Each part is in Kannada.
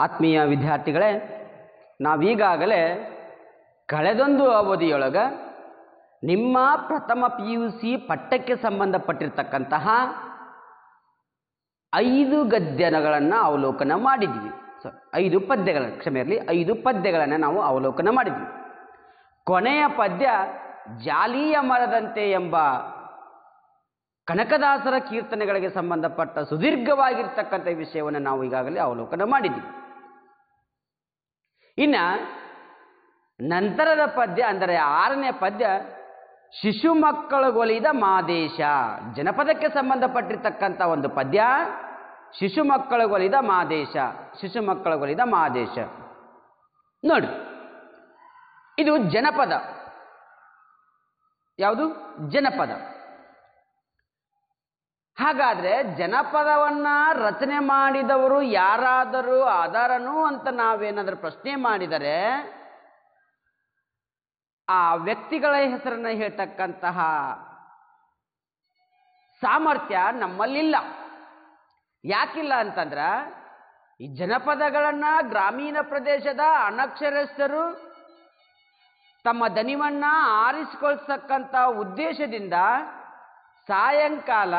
ಆತ್ಮೀಯ ವಿದ್ಯಾರ್ಥಿಗಳೇ ನಾವೀಗಾಗಲೇ ಕಳೆದೊಂದು ಅವಧಿಯೊಳಗ ನಿಮ್ಮ ಪ್ರಥಮ ಪಿ ಯು ಸಿ ಪಠ್ಯಕ್ಕೆ ಸಂಬಂಧಪಟ್ಟಿರ್ತಕ್ಕಂತಹ ಐದು ಗದ್ಯಗಳನ್ನು ಅವಲೋಕನ ಮಾಡಿದ್ವಿ ಸೊ ಐದು ಪದ್ಯಗಳ ಕ್ಷಮೆ ಇರಲಿ ಐದು ಪದ್ಯಗಳನ್ನು ನಾವು ಅವಲೋಕನ ಮಾಡಿದ್ವಿ ಕೊನೆಯ ಪದ್ಯ ಜಾಲಿಯ ಮರದಂತೆ ಎಂಬ ಕನಕದಾಸರ ಕೀರ್ತನೆಗಳಿಗೆ ಸಂಬಂಧಪಟ್ಟ ಸುದೀರ್ಘವಾಗಿರ್ತಕ್ಕಂಥ ವಿಷಯವನ್ನು ನಾವು ಈಗಾಗಲೇ ಅವಲೋಕನ ಮಾಡಿದ್ವಿ ಇನ್ನ ನಂತರದ ಪದ್ಯ ಅಂದರೆ ಆರನೇ ಪದ್ಯ ಶಿಶು ಮಕ್ಕಳುಗೊಲಿದ ಮಾದೇಶ ಜನಪದಕ್ಕೆ ಸಂಬಂಧಪಟ್ಟಿರ್ತಕ್ಕಂಥ ಒಂದು ಪದ್ಯ ಶಿಶು ಮಕ್ಕಳುಗೊಲಿದ ಮಾದೇಶ ಶಿಶು ಮಕ್ಕಳುಗೊಲಿದ ಮಾದೇಶ ನೋಡಿ ಇದು ಜನಪದ ಯಾವುದು ಜನಪದ ಹಾಗಾದ್ರೆ ಜನಪದವನ್ನ ರಚನೆ ಮಾಡಿದವರು ಯಾರಾದರೂ ಆಧಾರನು ಅಂತ ನಾವೇನಾದರೂ ಪ್ರಶ್ನೆ ಮಾಡಿದರೆ ಆ ವ್ಯಕ್ತಿಗಳ ಹೆಸರನ್ನ ಹೇಳ್ತಕ್ಕಂತಹ ಸಾಮರ್ಥ್ಯ ನಮ್ಮಲ್ಲಿಲ್ಲ ಯಾಕಿಲ್ಲ ಅಂತಂದ್ರ ಈ ಜನಪದಗಳನ್ನ ಗ್ರಾಮೀಣ ಪ್ರದೇಶದ ಅನಕ್ಷರಸ್ಥರು ತಮ್ಮ ದನಿವನ್ನ ಆರಿಸಿಕೊಳ್ತಕ್ಕಂಥ ಉದ್ದೇಶದಿಂದ ಸಾಯಂಕಾಲ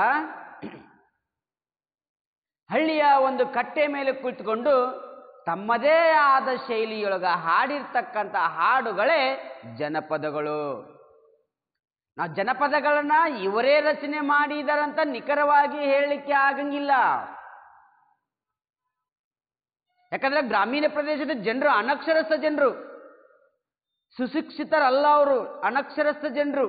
ಹಳ್ಳಿಯ ಒಂದು ಕಟ್ಟೆ ಮೇಲೆ ಕುಳಿತುಕೊಂಡು ತಮ್ಮದೇ ಆದ ಶೈಲಿಯೊಳಗ ಹಾಡಿರ್ತಕ್ಕಂಥ ಹಾಡುಗಳೇ ಜನಪದಗಳು ನಾವು ಜನಪದಗಳನ್ನ ಇವರೇ ರಚನೆ ಮಾಡಿದಾರಂತ ನಿಖರವಾಗಿ ಹೇಳಲಿಕ್ಕೆ ಆಗಂಗಿಲ್ಲ ಯಾಕಂದ್ರೆ ಗ್ರಾಮೀಣ ಪ್ರದೇಶದ ಜನರು ಅನಕ್ಷರಸ್ಥ ಜನರು ಸುಶಿಕ್ಷಿತರಲ್ಲ ಅವರು ಅನಕ್ಷರಸ್ಥ ಜನರು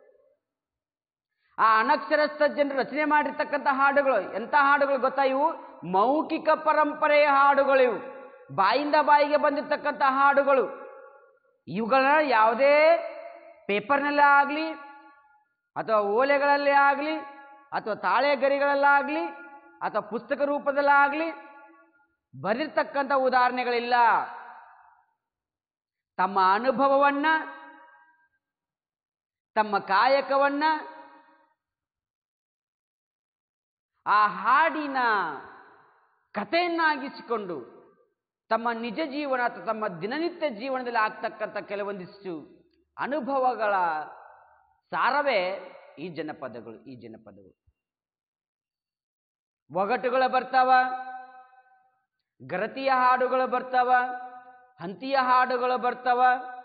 ಆ ಅನಕ್ಷರಸ್ಥ ಜನರು ರಚನೆ ಮಾಡಿರ್ತಕ್ಕಂಥ ಹಾಡುಗಳು ಎಂಥ ಹಾಡುಗಳು ಗೊತ್ತಾ ಇವು ಮೌಖಿಕ ಪರಂಪರೆಯ ಹಾಡುಗಳು ಇವು ಬಾಯಿಂದ ಬಾಯಿಗೆ ಬಂದಿರತಕ್ಕಂಥ ಹಾಡುಗಳು ಇವುಗಳನ್ನ ಯಾವುದೇ ಪೇಪರ್ನಲ್ಲೇ ಆಗಲಿ ಅಥವಾ ಓಲೆಗಳಲ್ಲೇ ಆಗಲಿ ಅಥವಾ ತಾಳೆ ಗರಿಗಳಲ್ಲಾಗಲಿ ಅಥವಾ ಪುಸ್ತಕ ರೂಪದಲ್ಲಾಗಲಿ ಬರೆದಿರ್ತಕ್ಕಂಥ ಉದಾಹರಣೆಗಳಿಲ್ಲ ತಮ್ಮ ಅನುಭವವನ್ನ ತಮ್ಮ ಕಾಯಕವನ್ನ ಆ ಹಾಡಿನ ಕಥೆಯನ್ನಾಗಿಸಿಕೊಂಡು ತಮ್ಮ ನಿಜ ಜೀವನ ಅಥವಾ ತಮ್ಮ ದಿನನಿತ್ಯ ಜೀವನದಲ್ಲಿ ಆಗ್ತಕ್ಕಂಥ ಕೆಲವೊಂದಿಷ್ಟು ಅನುಭವಗಳ ಸಾರವೇ ಈ ಜನಪದಗಳು ಈ ಜನಪದಗಳು ಒಗಟುಗಳು ಬರ್ತಾವ ಗರತಿಯ ಹಾಡುಗಳು ಬರ್ತಾವ ಹಂತಿಯ ಹಾಡುಗಳು ಬರ್ತಾವ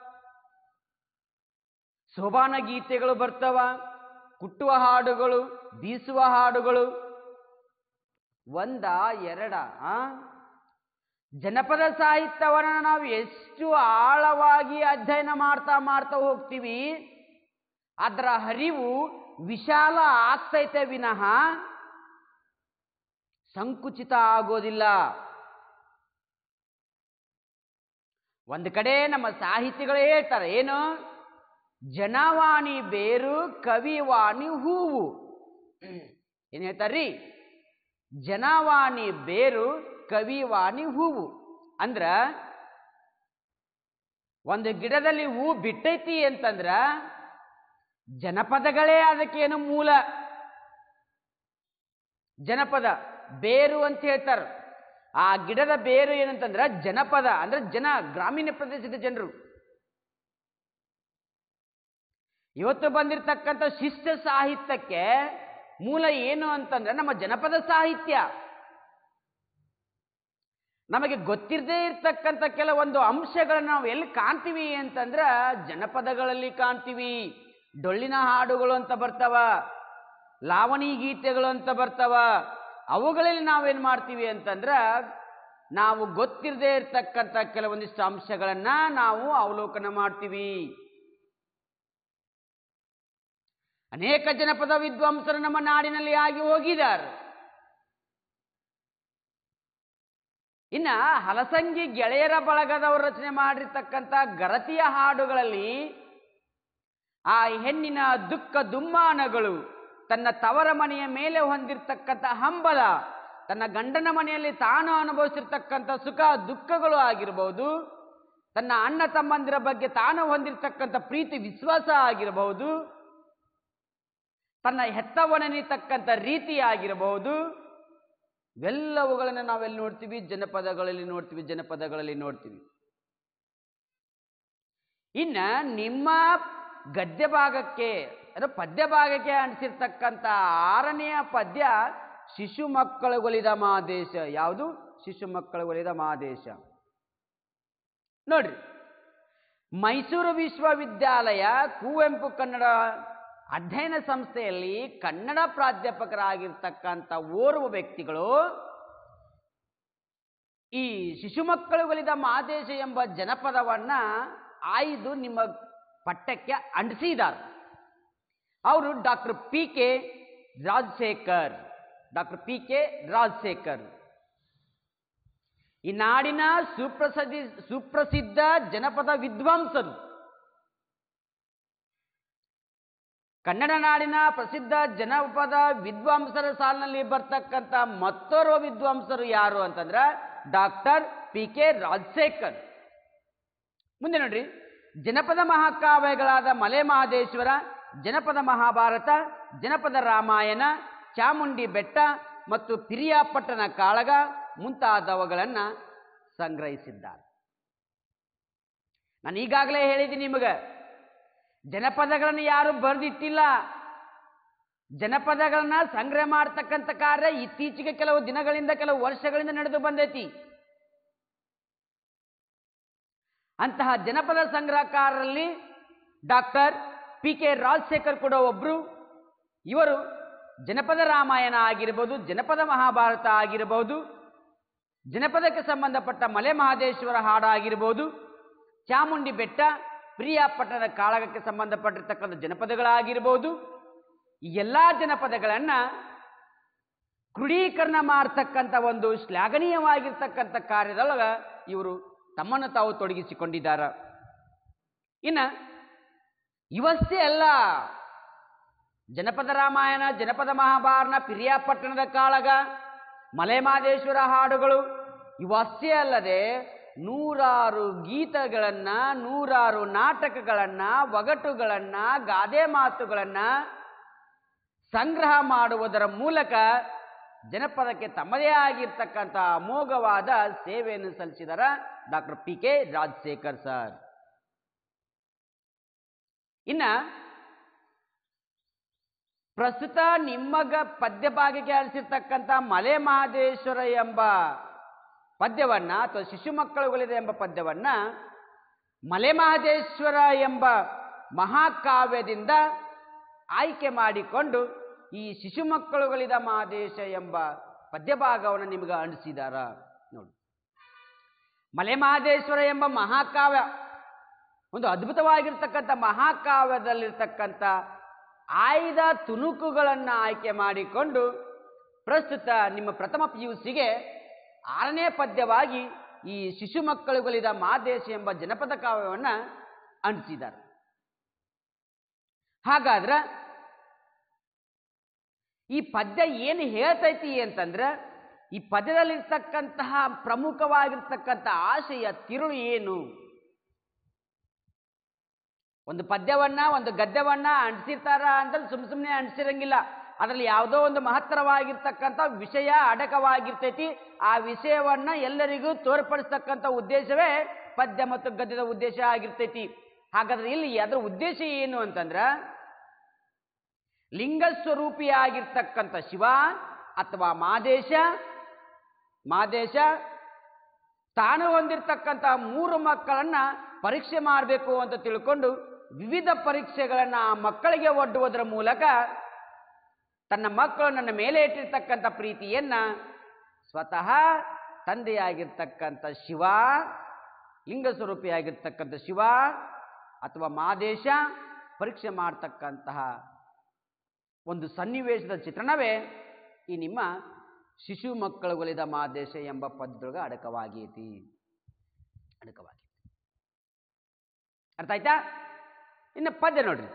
ಸೋಬಾನ ಗೀತೆಗಳು ಬರ್ತಾವ ಕುಟ್ಟುವ ಹಾಡುಗಳು ಬೀಸುವ ಹಾಡುಗಳು ಒಂದ ಎರಡ ಆ ಜನಪದ ಸಾಹಿತ್ಯವನ್ನು ನಾವು ಎಷ್ಟು ಆಳವಾಗಿ ಅಧ್ಯಯನ ಮಾಡ್ತಾ ಮಾಡ್ತಾ ಹೋಗ್ತೀವಿ ಅದರ ಹರಿವು ವಿಶಾಲ ಆಗ್ತೈತೆ ವಿನಃ ಸಂಕುಚಿತ ಆಗೋದಿಲ್ಲ ಒಂದು ಕಡೆ ನಮ್ಮ ಸಾಹಿತಿಗಳೇ ಹೇಳ್ತಾರೆ ಏನು ಜನವಾಣಿ ಬೇರು ಕವಿವಾಣಿ ಹೂವು ಏನ್ ಹೇಳ್ತಾರ್ರಿ ಜನವಾಣಿ ಬೇರು ಕವಿವಾಣಿ ಹೂವು ಅಂದ್ರ ಒಂದು ಗಿಡದಲ್ಲಿ ಹೂ ಬಿಟ್ಟೈತಿ ಅಂತಂದ್ರ ಜನಪದಗಳೇ ಅದಕ್ಕೇನು ಮೂಲ ಜನಪದ ಬೇರು ಅಂತ ಹೇಳ್ತಾರ ಆ ಗಿಡದ ಬೇರು ಏನಂತಂದ್ರ ಜನಪದ ಅಂದ್ರೆ ಜನ ಗ್ರಾಮೀಣ ಪ್ರದೇಶದ ಜನರು ಇವತ್ತು ಬಂದಿರತಕ್ಕಂಥ ಶಿಷ್ಟ ಸಾಹಿತ್ಯಕ್ಕೆ ಮೂಲ ಏನು ಅಂತಂದ್ರೆ ನಮ್ಮ ಜನಪದ ಸಾಹಿತ್ಯ ನಮಗೆ ಗೊತ್ತಿರದೇ ಇರ್ತಕ್ಕಂಥ ಕೆಲವೊಂದು ಅಂಶಗಳನ್ನ ನಾವು ಎಲ್ಲಿ ಕಾಣ್ತೀವಿ ಅಂತಂದ್ರ ಜನಪದಗಳಲ್ಲಿ ಕಾಣ್ತೀವಿ ಡೊಳ್ಳಿನ ಹಾಡುಗಳು ಅಂತ ಬರ್ತಾವ ಲಾವಣಿ ಗೀತೆಗಳು ಅಂತ ಬರ್ತಾವ ಅವುಗಳಲ್ಲಿ ನಾವೇನ್ ಮಾಡ್ತೀವಿ ಅಂತಂದ್ರ ನಾವು ಗೊತ್ತಿರದೇ ಇರ್ತಕ್ಕಂಥ ಕೆಲವೊಂದಿಷ್ಟು ಅಂಶಗಳನ್ನ ನಾವು ಅವಲೋಕನ ಮಾಡ್ತೀವಿ ಅನೇಕ ಜನಪದ ವಿದ್ವಾಂಸರು ನಮ್ಮ ನಾಡಿನಲ್ಲಿ ಆಗಿ ಹೋಗಿದ್ದಾರೆ ಇನ್ನ ಹಲಸಂಗಿ ಗೆಳೆಯರ ಬಳಗದವರು ರಚನೆ ಮಾಡಿರ್ತಕ್ಕಂಥ ಗರತಿಯ ಹಾಡುಗಳಲ್ಲಿ ಆ ಹೆಣ್ಣಿನ ದುಃಖ ದುಮ್ಮಾನಗಳು ತನ್ನ ತವರ ಮನೆಯ ಮೇಲೆ ಹೊಂದಿರತಕ್ಕಂಥ ಹಂಬಲ ತನ್ನ ಗಂಡನ ಮನೆಯಲ್ಲಿ ತಾನು ಅನುಭವಿಸಿರ್ತಕ್ಕಂಥ ಸುಖ ದುಃಖಗಳು ಆಗಿರಬಹುದು ತನ್ನ ಅಣ್ಣ ತಮ್ಮಂದಿರ ಬಗ್ಗೆ ತಾನು ಹೊಂದಿರತಕ್ಕಂಥ ಪ್ರೀತಿ ವಿಶ್ವಾಸ ಆಗಿರಬಹುದು ತನ್ನ ಹೆತ್ತವನೆನಿತಕ್ಕಂಥ ರೀತಿ ಆಗಿರಬಹುದು ಇವೆಲ್ಲವುಗಳನ್ನು ನಾವೆಲ್ಲಿ ನೋಡ್ತೀವಿ ಜನಪದಗಳಲ್ಲಿ ನೋಡ್ತೀವಿ ಜನಪದಗಳಲ್ಲಿ ನೋಡ್ತೀವಿ ಇನ್ನ ನಿಮ್ಮ ಗದ್ಯ ಭಾಗಕ್ಕೆ ಅಂದ್ರೆ ಪದ್ಯ ಭಾಗಕ್ಕೆ ಅನಿಸಿರ್ತಕ್ಕಂಥ ಆರನೆಯ ಪದ್ಯ ಶಿಶು ಮಕ್ಕಳುಗೊಲಿದ ಮಹಾದೇಶ ಯಾವುದು ಶಿಶು ಮಕ್ಕಳುಗೊಲಿದ ಮಹಾದೇಶ ನೋಡ್ರಿ ಮೈಸೂರು ವಿಶ್ವವಿದ್ಯಾಲಯ ಕುವೆಂಪು ಕನ್ನಡ ಅಧ್ಯಯನ ಸಂಸ್ಥೆಯಲ್ಲಿ ಕನ್ನಡ ಪ್ರಾಧ್ಯಾಪಕರಾಗಿರ್ತಕ್ಕಂಥ ಓರ್ವ ವ್ಯಕ್ತಿಗಳು ಈ ಶಿಶು ಮಕ್ಕಳುಗಳಿದ ಮಾದೇಶ ಎಂಬ ಜನಪದವನ್ನ ಆಯ್ದು ನಿಮ್ಮ ಪಠ್ಯಕ್ಕೆ ಅಂಟಿಸಿದ್ದಾರೆ ಅವರು doctor P K Rajashekar doctor P K Rajashekar ಈ ನಾಡಿನ ಸುಪ್ರಸಿದ್ಧಿ ಸುಪ್ರಸಿದ್ಧ ಜನಪದ ವಿದ್ವಾಂಸರು ಕನ್ನಡ ನಾಡಿನ ಪ್ರಸಿದ್ಧ ಜನಪದ ವಿದ್ವಾಂಸರ ಸಾಲಿನಲ್ಲಿ ಬರ್ತಕ್ಕಂಥ ಮತ್ತೋರ್ವ ವಿದ್ವಾಂಸರು ಯಾರು ಅಂತಂದ್ರೆ ಡಾಕ್ಟರ್ ಪಿ ಕೆ ರಾಜಶೇಖರ್ ಮುಂದೆ ನೋಡ್ರಿ ಜನಪದ ಮಹಾಕಾವ್ಯಗಳಾದ ಮಲೆ ಮಹದೇಶ್ವರ ಜನಪದ ಮಹಾಭಾರತ ಜನಪದ ರಾಮಾಯಣ ಚಾಮುಂಡಿ ಬೆಟ್ಟ ಮತ್ತು ಪಿರಿಯಾಪಟ್ಟಣ ಕಾಳಗ ಮುಂತಾದವುಗಳನ್ನು ಸಂಗ್ರಹಿಸಿದ್ದಾರೆ ನಾನು ಈಗಾಗಲೇ ಹೇಳಿದ್ದೀನಿ ನಿಮಗೆ ಜನಪದಗಳನ್ನು ಯಾರು ಬರೆದಿಟ್ಟಿಲ್ಲ ಜನಪದಗಳನ್ನ ಸಂಗ್ರಹ ಮಾಡ್ತಕ್ಕಂಥ ಕಾರ್ಯ ಇತ್ತೀಚೆಗೆ ಕೆಲವು ದಿನಗಳಿಂದ ಕೆಲವು ವರ್ಷಗಳಿಂದ ನಡೆದು ಬಂದೈತಿ ಅಂತಹ ಜನಪದ ಸಂಗ್ರಹಕಾರರಲ್ಲಿ ಡಾಕ್ಟರ್ ಪಿ ಕೆ ರಾಜಶೇಖರ್ ಕೂಡ ಒಬ್ರು ಇವರು ಜನಪದ ರಾಮಾಯಣ ಆಗಿರ್ಬೋದು ಜನಪದ ಮಹಾಭಾರತ ಆಗಿರಬಹುದು ಜನಪದಕ್ಕೆ ಸಂಬಂಧಪಟ್ಟ ಮಲೆ ಮಹದೇಶ್ವರ ಹಾಡು ಆಗಿರ್ಬೋದು ಚಾಮುಂಡಿ ಬೆಟ್ಟ ಪ್ರಿಯಾಪಟ್ಟಣ ಕಾಳಗಕ್ಕೆ ಸಂಬಂಧಪಟ್ಟಿರ್ತಕ್ಕಂಥ ಜನಪದಗಳಾಗಿರ್ಬೋದು ಈ ಎಲ್ಲ ಜನಪದಗಳನ್ನ ಕ್ರೋಢೀಕರಣ ಮಾಡ್ತಕ್ಕಂಥ ಒಂದು ಶ್ಲಾಘನೀಯವಾಗಿರ್ತಕ್ಕಂಥ ಕಾರ್ಯದೊಳಗ ಇವರು ತಮ್ಮನ್ನು ತಾವು ತೊಡಗಿಸಿಕೊಂಡಿದ್ದಾರೆ ಇನ್ನ ಇವಷ್ಟೇ ಅಲ್ಲ ಜನಪದ ರಾಮಾಯಣ ಜನಪದ ಮಹಾಭಾರತ ಪಿರಿಯಾಪಟ್ಟಣದ ಕಾಳಗ ಮಲೆಮಾದೇಶ್ವರ ಹಾಡುಗಳು ಇವಷ್ಟೇ ಅಲ್ಲದೆ ನೂರಾರು ಗೀತಗಳನ್ನ ನೂರಾರು ನಾಟಕಗಳನ್ನ ಒಗಟುಗಳನ್ನ ಗಾದೆ ಮಾತುಗಳನ್ನ ಸಂಗ್ರಹ ಮಾಡುವುದರ ಮೂಲಕ ಜನಪದಕ್ಕೆ ತಮ್ಮದೇ ಆಗಿರ್ತಕ್ಕಂಥ ಅಮೋಘವಾದ ಸೇವೆಯನ್ನು ಸಲ್ಲಿಸಿದರ doctor P K Rajashekar sir ಇನ್ನ ಪ್ರಸ್ತುತ ನಿಮ್ಮಗ ಪದ್ಯ ಭಾಗಕ್ಕೆ ಅಳಿಸಿರ್ತಕ್ಕಂಥ ಮಲೆ ಮಹದೇಶ್ವರ ಎಂಬ ಪದ್ಯವನ್ನ ಅಥವಾ ಶಿಶು ಮಕ್ಕಳುಗಳಿದೆ ಎಂಬ ಪದ್ಯವನ್ನ ಮಲೆ ಮಹದೇಶ್ವರ ಎಂಬ ಮಹಾಕಾವ್ಯದಿಂದ ಆಯ್ಕೆ ಮಾಡಿಕೊಂಡು ಈ ಶಿಶು ಮಕ್ಕಳುಗಳಿದ ಮಹಾದೇಶ ಎಂಬ ಪದ್ಯಭಾಗವನ್ನು ನಿಮಗೆ ಅಂಟಿಸಿದಾರ ನೋಡಿ ಮಲೆ ಮಹದೇಶ್ವರ ಎಂಬ ಮಹಾಕಾವ್ಯ ಒಂದು ಅದ್ಭುತವಾಗಿರ್ತಕ್ಕಂಥ ಮಹಾಕಾವ್ಯದಲ್ಲಿರ್ತಕ್ಕಂಥ ಆಯ್ದ ತುಣುಕುಗಳನ್ನು ಆಯ್ಕೆ ಮಾಡಿಕೊಂಡು ಪ್ರಸ್ತುತ ನಿಮ್ಮ ಪ್ರಥಮ ಪಿ ಯು ಸಿಗೆ ಆರನೇ ಪದ್ಯವಾಗಿ ಈ ಶಿಶು ಮಕ್ಕಳುಗಳಿದ ಮಾದೇಶ ಎಂಬ ಜನಪದ ಕಾವ್ಯವನ್ನು ಅಂಟಿಸಿದ್ದಾರೆ ಹಾಗಾದ್ರೆ ಈ ಪದ್ಯ ಏನು ಹೇಳ್ತೈತಿ ಅಂತಂದ್ರೆ ಈ ಪದ್ಯದಲ್ಲಿರ್ತಕ್ಕಂತಹ ಪ್ರಮುಖವಾಗಿರ್ತಕ್ಕಂಥ ಆಶಯ ತಿರುಳು ಏನು ಒಂದು ಪದ್ಯವನ್ನ ಒಂದು ಗದ್ಯವನ್ನ ಅಂಟಿಸಿರ್ತಾರ ಅಂತ ಸುಮ್ ಸುಮ್ಮನೆ ಅಂಟಿಸಿರಂಗಿಲ್ಲ ಅದರಲ್ಲಿ ಯಾವುದೋ ಒಂದು ಮಹತ್ತರವಾಗಿರ್ತಕ್ಕಂಥ ವಿಷಯ ಅಡಕವಾಗಿರ್ತೈತಿ ಆ ವಿಷಯವನ್ನ ಎಲ್ಲರಿಗೂ ತೋರ್ಪಡಿಸ್ತಕ್ಕಂಥ ಉದ್ದೇಶವೇ ಪದ್ಯ ಮತ್ತು ಗದ್ಯದ ಉದ್ದೇಶ ಆಗಿರ್ತೈತಿ ಹಾಗಾದ್ರೆ ಇಲ್ಲಿ ಅದರ ಉದ್ದೇಶ ಏನು ಅಂತಂದ್ರ ಲಿಂಗ ಸ್ವರೂಪಿಯಾಗಿರ್ತಕ್ಕಂಥ ಶಿವ ಅಥವಾ ಮಾದೇಶ ಮಾದೇಶ ತಾನು ಹೊಂದಿರತಕ್ಕಂಥ ಮೂರು ಮಕ್ಕಳನ್ನ ಪರೀಕ್ಷೆ ಮಾಡಬೇಕು ಅಂತ ತಿಳ್ಕೊಂಡು ವಿವಿಧ ಪರೀಕ್ಷೆಗಳನ್ನ ಆ ಮಕ್ಕಳಿಗೆ ಒಡ್ಡುವುದರ ಮೂಲಕ ತನ್ನ ಮಕ್ಕಳು ನನ್ನ ಮೇಲೆ ಇಟ್ಟಿರ್ತಕ್ಕಂಥ ಪ್ರೀತಿಯನ್ನ ಸ್ವತಃ ತಂದೆಯಾಗಿರ್ತಕ್ಕಂಥ ಶಿವ ಲಿಂಗ ಸ್ವರೂಪಿಯಾಗಿರ್ತಕ್ಕಂಥ ಶಿವ ಅಥವಾ ಮಾದೇಶ ಪರೀಕ್ಷೆ ಮಾಡ್ತಕ್ಕಂತಹ ಒಂದು ಸನ್ನಿವೇಶದ ಚಿತ್ರಣವೇ ಈ ನಿಮ್ಮ ಶಿಶು ಮಕ್ಕಳುಗಳಿದ ಮಾದೇಶ ಎಂಬ ಪದ್ಯದೊಳಗೆ ಅಡಕವಾಗೈತಿ ಅಡಕವಾಗೈತಿ ಅರ್ಥ ಆಯ್ತಾ ಇನ್ನು ಪದ್ಯ ನೋಡ್ರಿ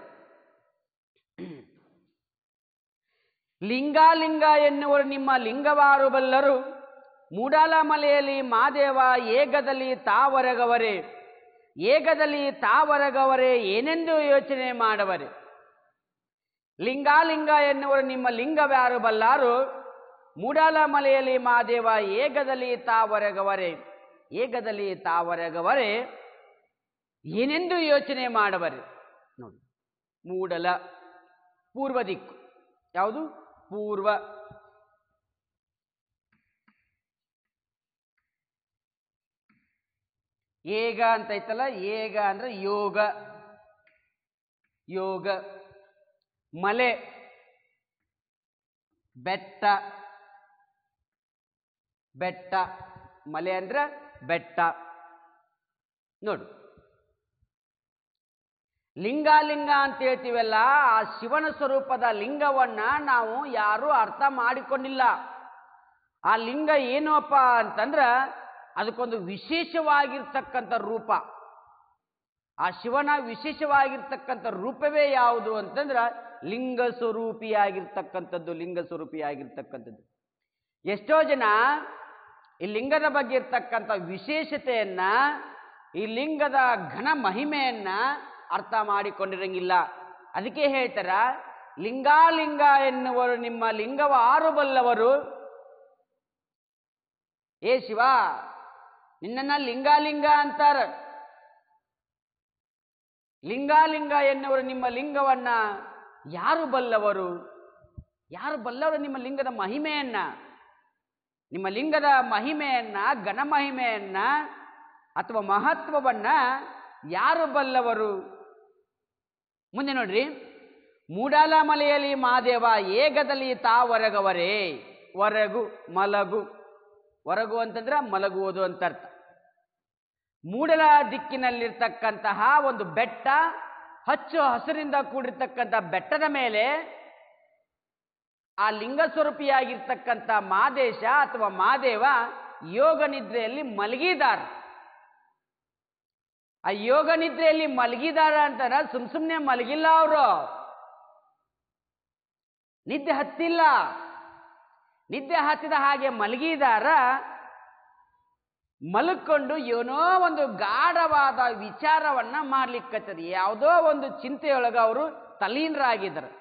ಲಿಂಗ ಲಿಂಗ ಎನ್ನುವರು ನಿಮ್ಮ ಲಿಂಗವಾರು ಬಲ್ಲರು ಮೂಡಾಲ ಮಲೆಯಲ್ಲಿ ಮಾದೇವ ಏಗದಲ್ಲಿ ತಾವರಗವರೆ ಏಗದಲ್ಲಿ ತಾವರಗವರೆ ಏನೆಂದು ಯೋಚನೆ ಮಾಡವರೆ ಲಿಂಗ ಲಿಂಗ ಎನ್ನುವರು ನಿಮ್ಮ ಲಿಂಗವ್ಯಾರು ಬಲ್ಲಾರು ಮೂಡಲ ಮಲೆಯಲ್ಲಿ ಮಾದೇವ ಏಗದಲ್ಲಿ ತಾವರೆಗವರೆ ಏಗದಲ್ಲಿ ತಾವರೆಗವರೆ ಏನೆಂದು ಯೋಚನೆ ಮಾಡಬರೆ ನೋಡಿ ಮೂಡಲ ಪೂರ್ವ ದಿಕ್ಕು ಯಾವುದು ಪೂರ್ವ ಏಗ ಅಂತ ಐತಲ್ಲ ಏಗ ಅಂದ್ರೆ ಯೋಗ ಯೋಗ ಮಲೆ ಬೆಟ್ಟ ಬೆಟ್ಟ ಮಲೆ ಅಂದ್ರೆ ಬೆಟ್ಟ ನೋಡು ಲಿಂಗ ಲಿಂಗ ಅಂತ ಹೇಳ್ತೀವಲ್ಲ ಆ ಶಿವನ ಸ್ವರೂಪದ ಲಿಂಗವನ್ನ ನಾವು ಯಾರೂ ಅರ್ಥ ಮಾಡಿಕೊಂಡಿಲ್ಲ ಆ ಲಿಂಗ ಏನು ಅಪ್ಪ ಅಂತಂದ್ರ ಅದಕ್ಕೊಂದು ವಿಶೇಷವಾಗಿರ್ತಕ್ಕಂಥ ರೂಪ ಆ ಶಿವನ ವಿಶೇಷವಾಗಿರ್ತಕ್ಕಂಥ ರೂಪವೇ ಯಾವುದು ಅಂತಂದ್ರ ಲಿಂಗ ಸ್ವರೂಪಿಯಾಗಿರ್ತಕ್ಕಂಥದ್ದು ಲಿಂಗ ಸ್ವರೂಪಿಯಾಗಿರ್ತಕ್ಕಂಥದ್ದು ಎಷ್ಟೋ ಜನ ಈ ಲಿಂಗದ ಬಗ್ಗೆ ಇರ್ತಕ್ಕಂಥ ವಿಶೇಷತೆಯನ್ನ ಈ ಲಿಂಗದ ಘನ ಮಹಿಮೆಯನ್ನ ಅರ್ಥ ಮಾಡಿಕೊಂಡಿರಂಗಿಲ್ಲ ಅದಕ್ಕೆ ಹೇಳ್ತಾರ ಲಿಂಗಾಲಿಂಗ ಎನ್ನುವರು ನಿಮ್ಮ ಲಿಂಗವ ಆರು ಬಲ್ಲವರು ಏ ಶಿವ ನಿನ್ನನ್ನ ಲಿಂಗಾಲಿಂಗ ಅಂತಾರ ಲಿಂಗಾಲಿಂಗ ಎನ್ನುವರು ನಿಮ್ಮ ಲಿಂಗವನ್ನ ಯಾರು ಬಲ್ಲವರು ಯಾರು ಬಲ್ಲವರು ನಿಮ್ಮ ಲಿಂಗದ ಮಹಿಮೆಯನ್ನ ನಿಮ್ಮ ಲಿಂಗದ ಮಹಿಮೆಯನ್ನ ಘನ ಮಹಿಮೆಯನ್ನ ಅಥವಾ ಮಹತ್ವವನ್ನ ಯಾರು ಬಲ್ಲವರು ಮುಂದೆ ನೋಡ್ರಿ ಮೂಡಲ ಮಲೆಯಲ್ಲಿ ಮಾದೇವ ಏಗದಲ್ಲಿ ತಾವರಗವರೇ ಹೊರಗು ಮಲಗು ಹೊರಗು ಅಂತಂದ್ರೆ ಮಲಗುವುದು ಅಂತ ಅರ್ಥ ಮೂಡಲ ದಿಕ್ಕಿನಲ್ಲಿರ್ತಕ್ಕಂತಹ ಒಂದು ಬೆಟ್ಟ ಹಚ್ಚು ಹಸಿರಿಂದ ಕೂಡಿರ್ತಕ್ಕಂಥ ಬೆಟ್ಟದ ಮೇಲೆ ಆ ಲಿಂಗ ಸ್ವರೂಪಿಯಾಗಿರ್ತಕ್ಕಂಥ ಮಾದೇಶ ಅಥವಾ ಮಾದೇವ ಯೋಗ ನಿದ್ರೆಯಲ್ಲಿ ಮಲಗಿದ್ದಾರೆ ಆ ಯೋಗ ನಿದ್ರೆಯಲ್ಲಿ ಮಲಗಿದಾರ ಅಂತಾರ ಸುಮ್ ಸುಮ್ನೆ ಮಲಗಿಲ್ಲ ಅವರು ನಿದ್ದೆ ಹತ್ತಿಲ್ಲ ನಿದ್ದೆ ಹತ್ತಿದ ಹಾಗೆ ಮಲಗಿದಾರ ಮಲ್ಕೊಂಡು ಏನೋ ಒಂದು ಗಾಢವಾದ ವಿಚಾರವನ್ನ ಮಾಡ್ಲಿಕ್ಕತ್ತದ ಯಾವುದೋ ಒಂದು ಚಿಂತೆಯೊಳಗ ಅವರು ತಲೀನರಾಗಿದ್ದಾರೆ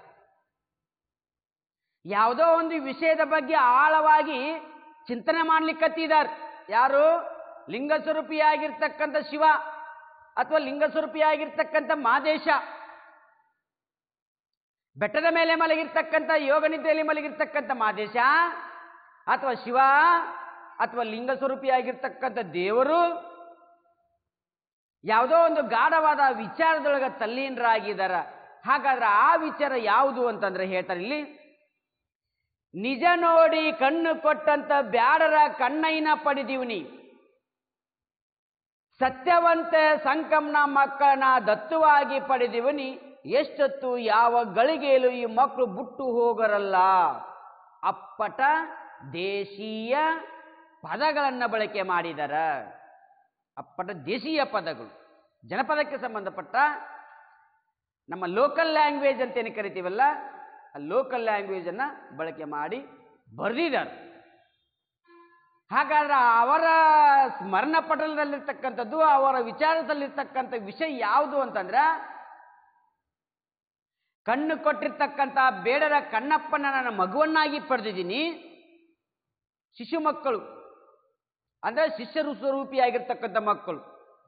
ಯಾವುದೋ ಒಂದು ವಿಷಯದ ಬಗ್ಗೆ ಆಳವಾಗಿ ಚಿಂತನೆ ಮಾಡ್ಲಿಕ್ಕತ್ತಿದ್ದಾರೆ ಯಾರು ಲಿಂಗ ಸ್ವರೂಪಿಯಾಗಿರ್ತಕ್ಕಂಥ ಶಿವ ಅಥವಾ ಲಿಂಗ ಸ್ವರೂಪಿಯಾಗಿರ್ತಕ್ಕಂಥ ಮಾದೇಶ ಬೆಟ್ಟದ ಮೇಲೆ ಮಲಗಿರ್ತಕ್ಕಂಥ ಯೋಗ ನಿದ್ದೆಯಲ್ಲಿ ಮಲಗಿರ್ತಕ್ಕಂಥ ಮಾದೇಶ ಅಥವಾ ಶಿವ ಅಥವಾ ಲಿಂಗ ಸ್ವರೂಪಿಯಾಗಿರ್ತಕ್ಕಂಥ ದೇವರು ಯಾವುದೋ ಒಂದು ಗಾಢವಾದ ವಿಚಾರದೊಳಗ ತಲ್ಲೀನರಾಗಿದ್ದಾರ ಹಾಗಾದ್ರೆ ಆ ವಿಚಾರ ಯಾವುದು ಅಂತಂದ್ರೆ ಹೇಳ್ತಾರೆ ಇಲ್ಲಿ ನಿಜ ನೋಡಿ ಕಣ್ಣು ಕೊಟ್ಟಂತ ಬ್ಯಾಡರ ಕಣ್ಣೈನ ಪಡೆದಿವ್ನಿ ಸತ್ಯವಂತ ಸಂಕಮ್ನ ಮಕ್ಕಳನ್ನ ದತ್ತುವಾಗಿ ಪಡೆದಿವನಿ ಎಷ್ಟೊತ್ತು ಯಾವ ಗಳಿಗೆಯಲು ಈ ಮಕ್ಕಳು ಬುಟ್ಟು ಹೋಗರಲ್ಲ ಅಪ್ಪಟ ದೇಶೀಯ ಪದಗಳನ್ನು ಬಳಕೆ ಮಾಡಿದಾರ ಅಪ್ಪಟ ದೇಶೀಯ ಪದಗಳು ಜನಪದಕ್ಕೆ ಸಂಬಂಧಪಟ್ಟ ನಮ್ಮ ಲೋಕಲ್ ಲ್ಯಾಂಗ್ವೇಜ್ ಅಂತ ಏನು ಕರಿತೀವಲ್ಲ ಆ ಲೋಕಲ್ ಲ್ಯಾಂಗ್ವೇಜನ್ನು ಬಳಕೆ ಮಾಡಿ ಬರೆದಿದ್ದಾರೆ ಹಾಗಾದ್ರೆ ಅವರ ಸ್ಮರಣ ಪಟಲದಲ್ಲಿರ್ತಕ್ಕಂಥದ್ದು ಅವರ ವಿಚಾರದಲ್ಲಿರ್ತಕ್ಕಂಥ ವಿಷಯ ಯಾವುದು ಅಂತಂದ್ರೆ ಕಣ್ಣು ಕೊಟ್ಟಿರ್ತಕ್ಕಂಥ ಬೇಡರ ಕಣ್ಣಪ್ಪನ ನನ್ನ ಮಗುವನ್ನಾಗಿ ಪಡೆದಿದ್ದೀನಿ ಶಿಶು ಮಕ್ಕಳು ಅಂದ್ರೆ ಶಿಷ್ಯರು ಸ್ವರೂಪಿಯಾಗಿರ್ತಕ್ಕಂಥ ಮಕ್ಕಳು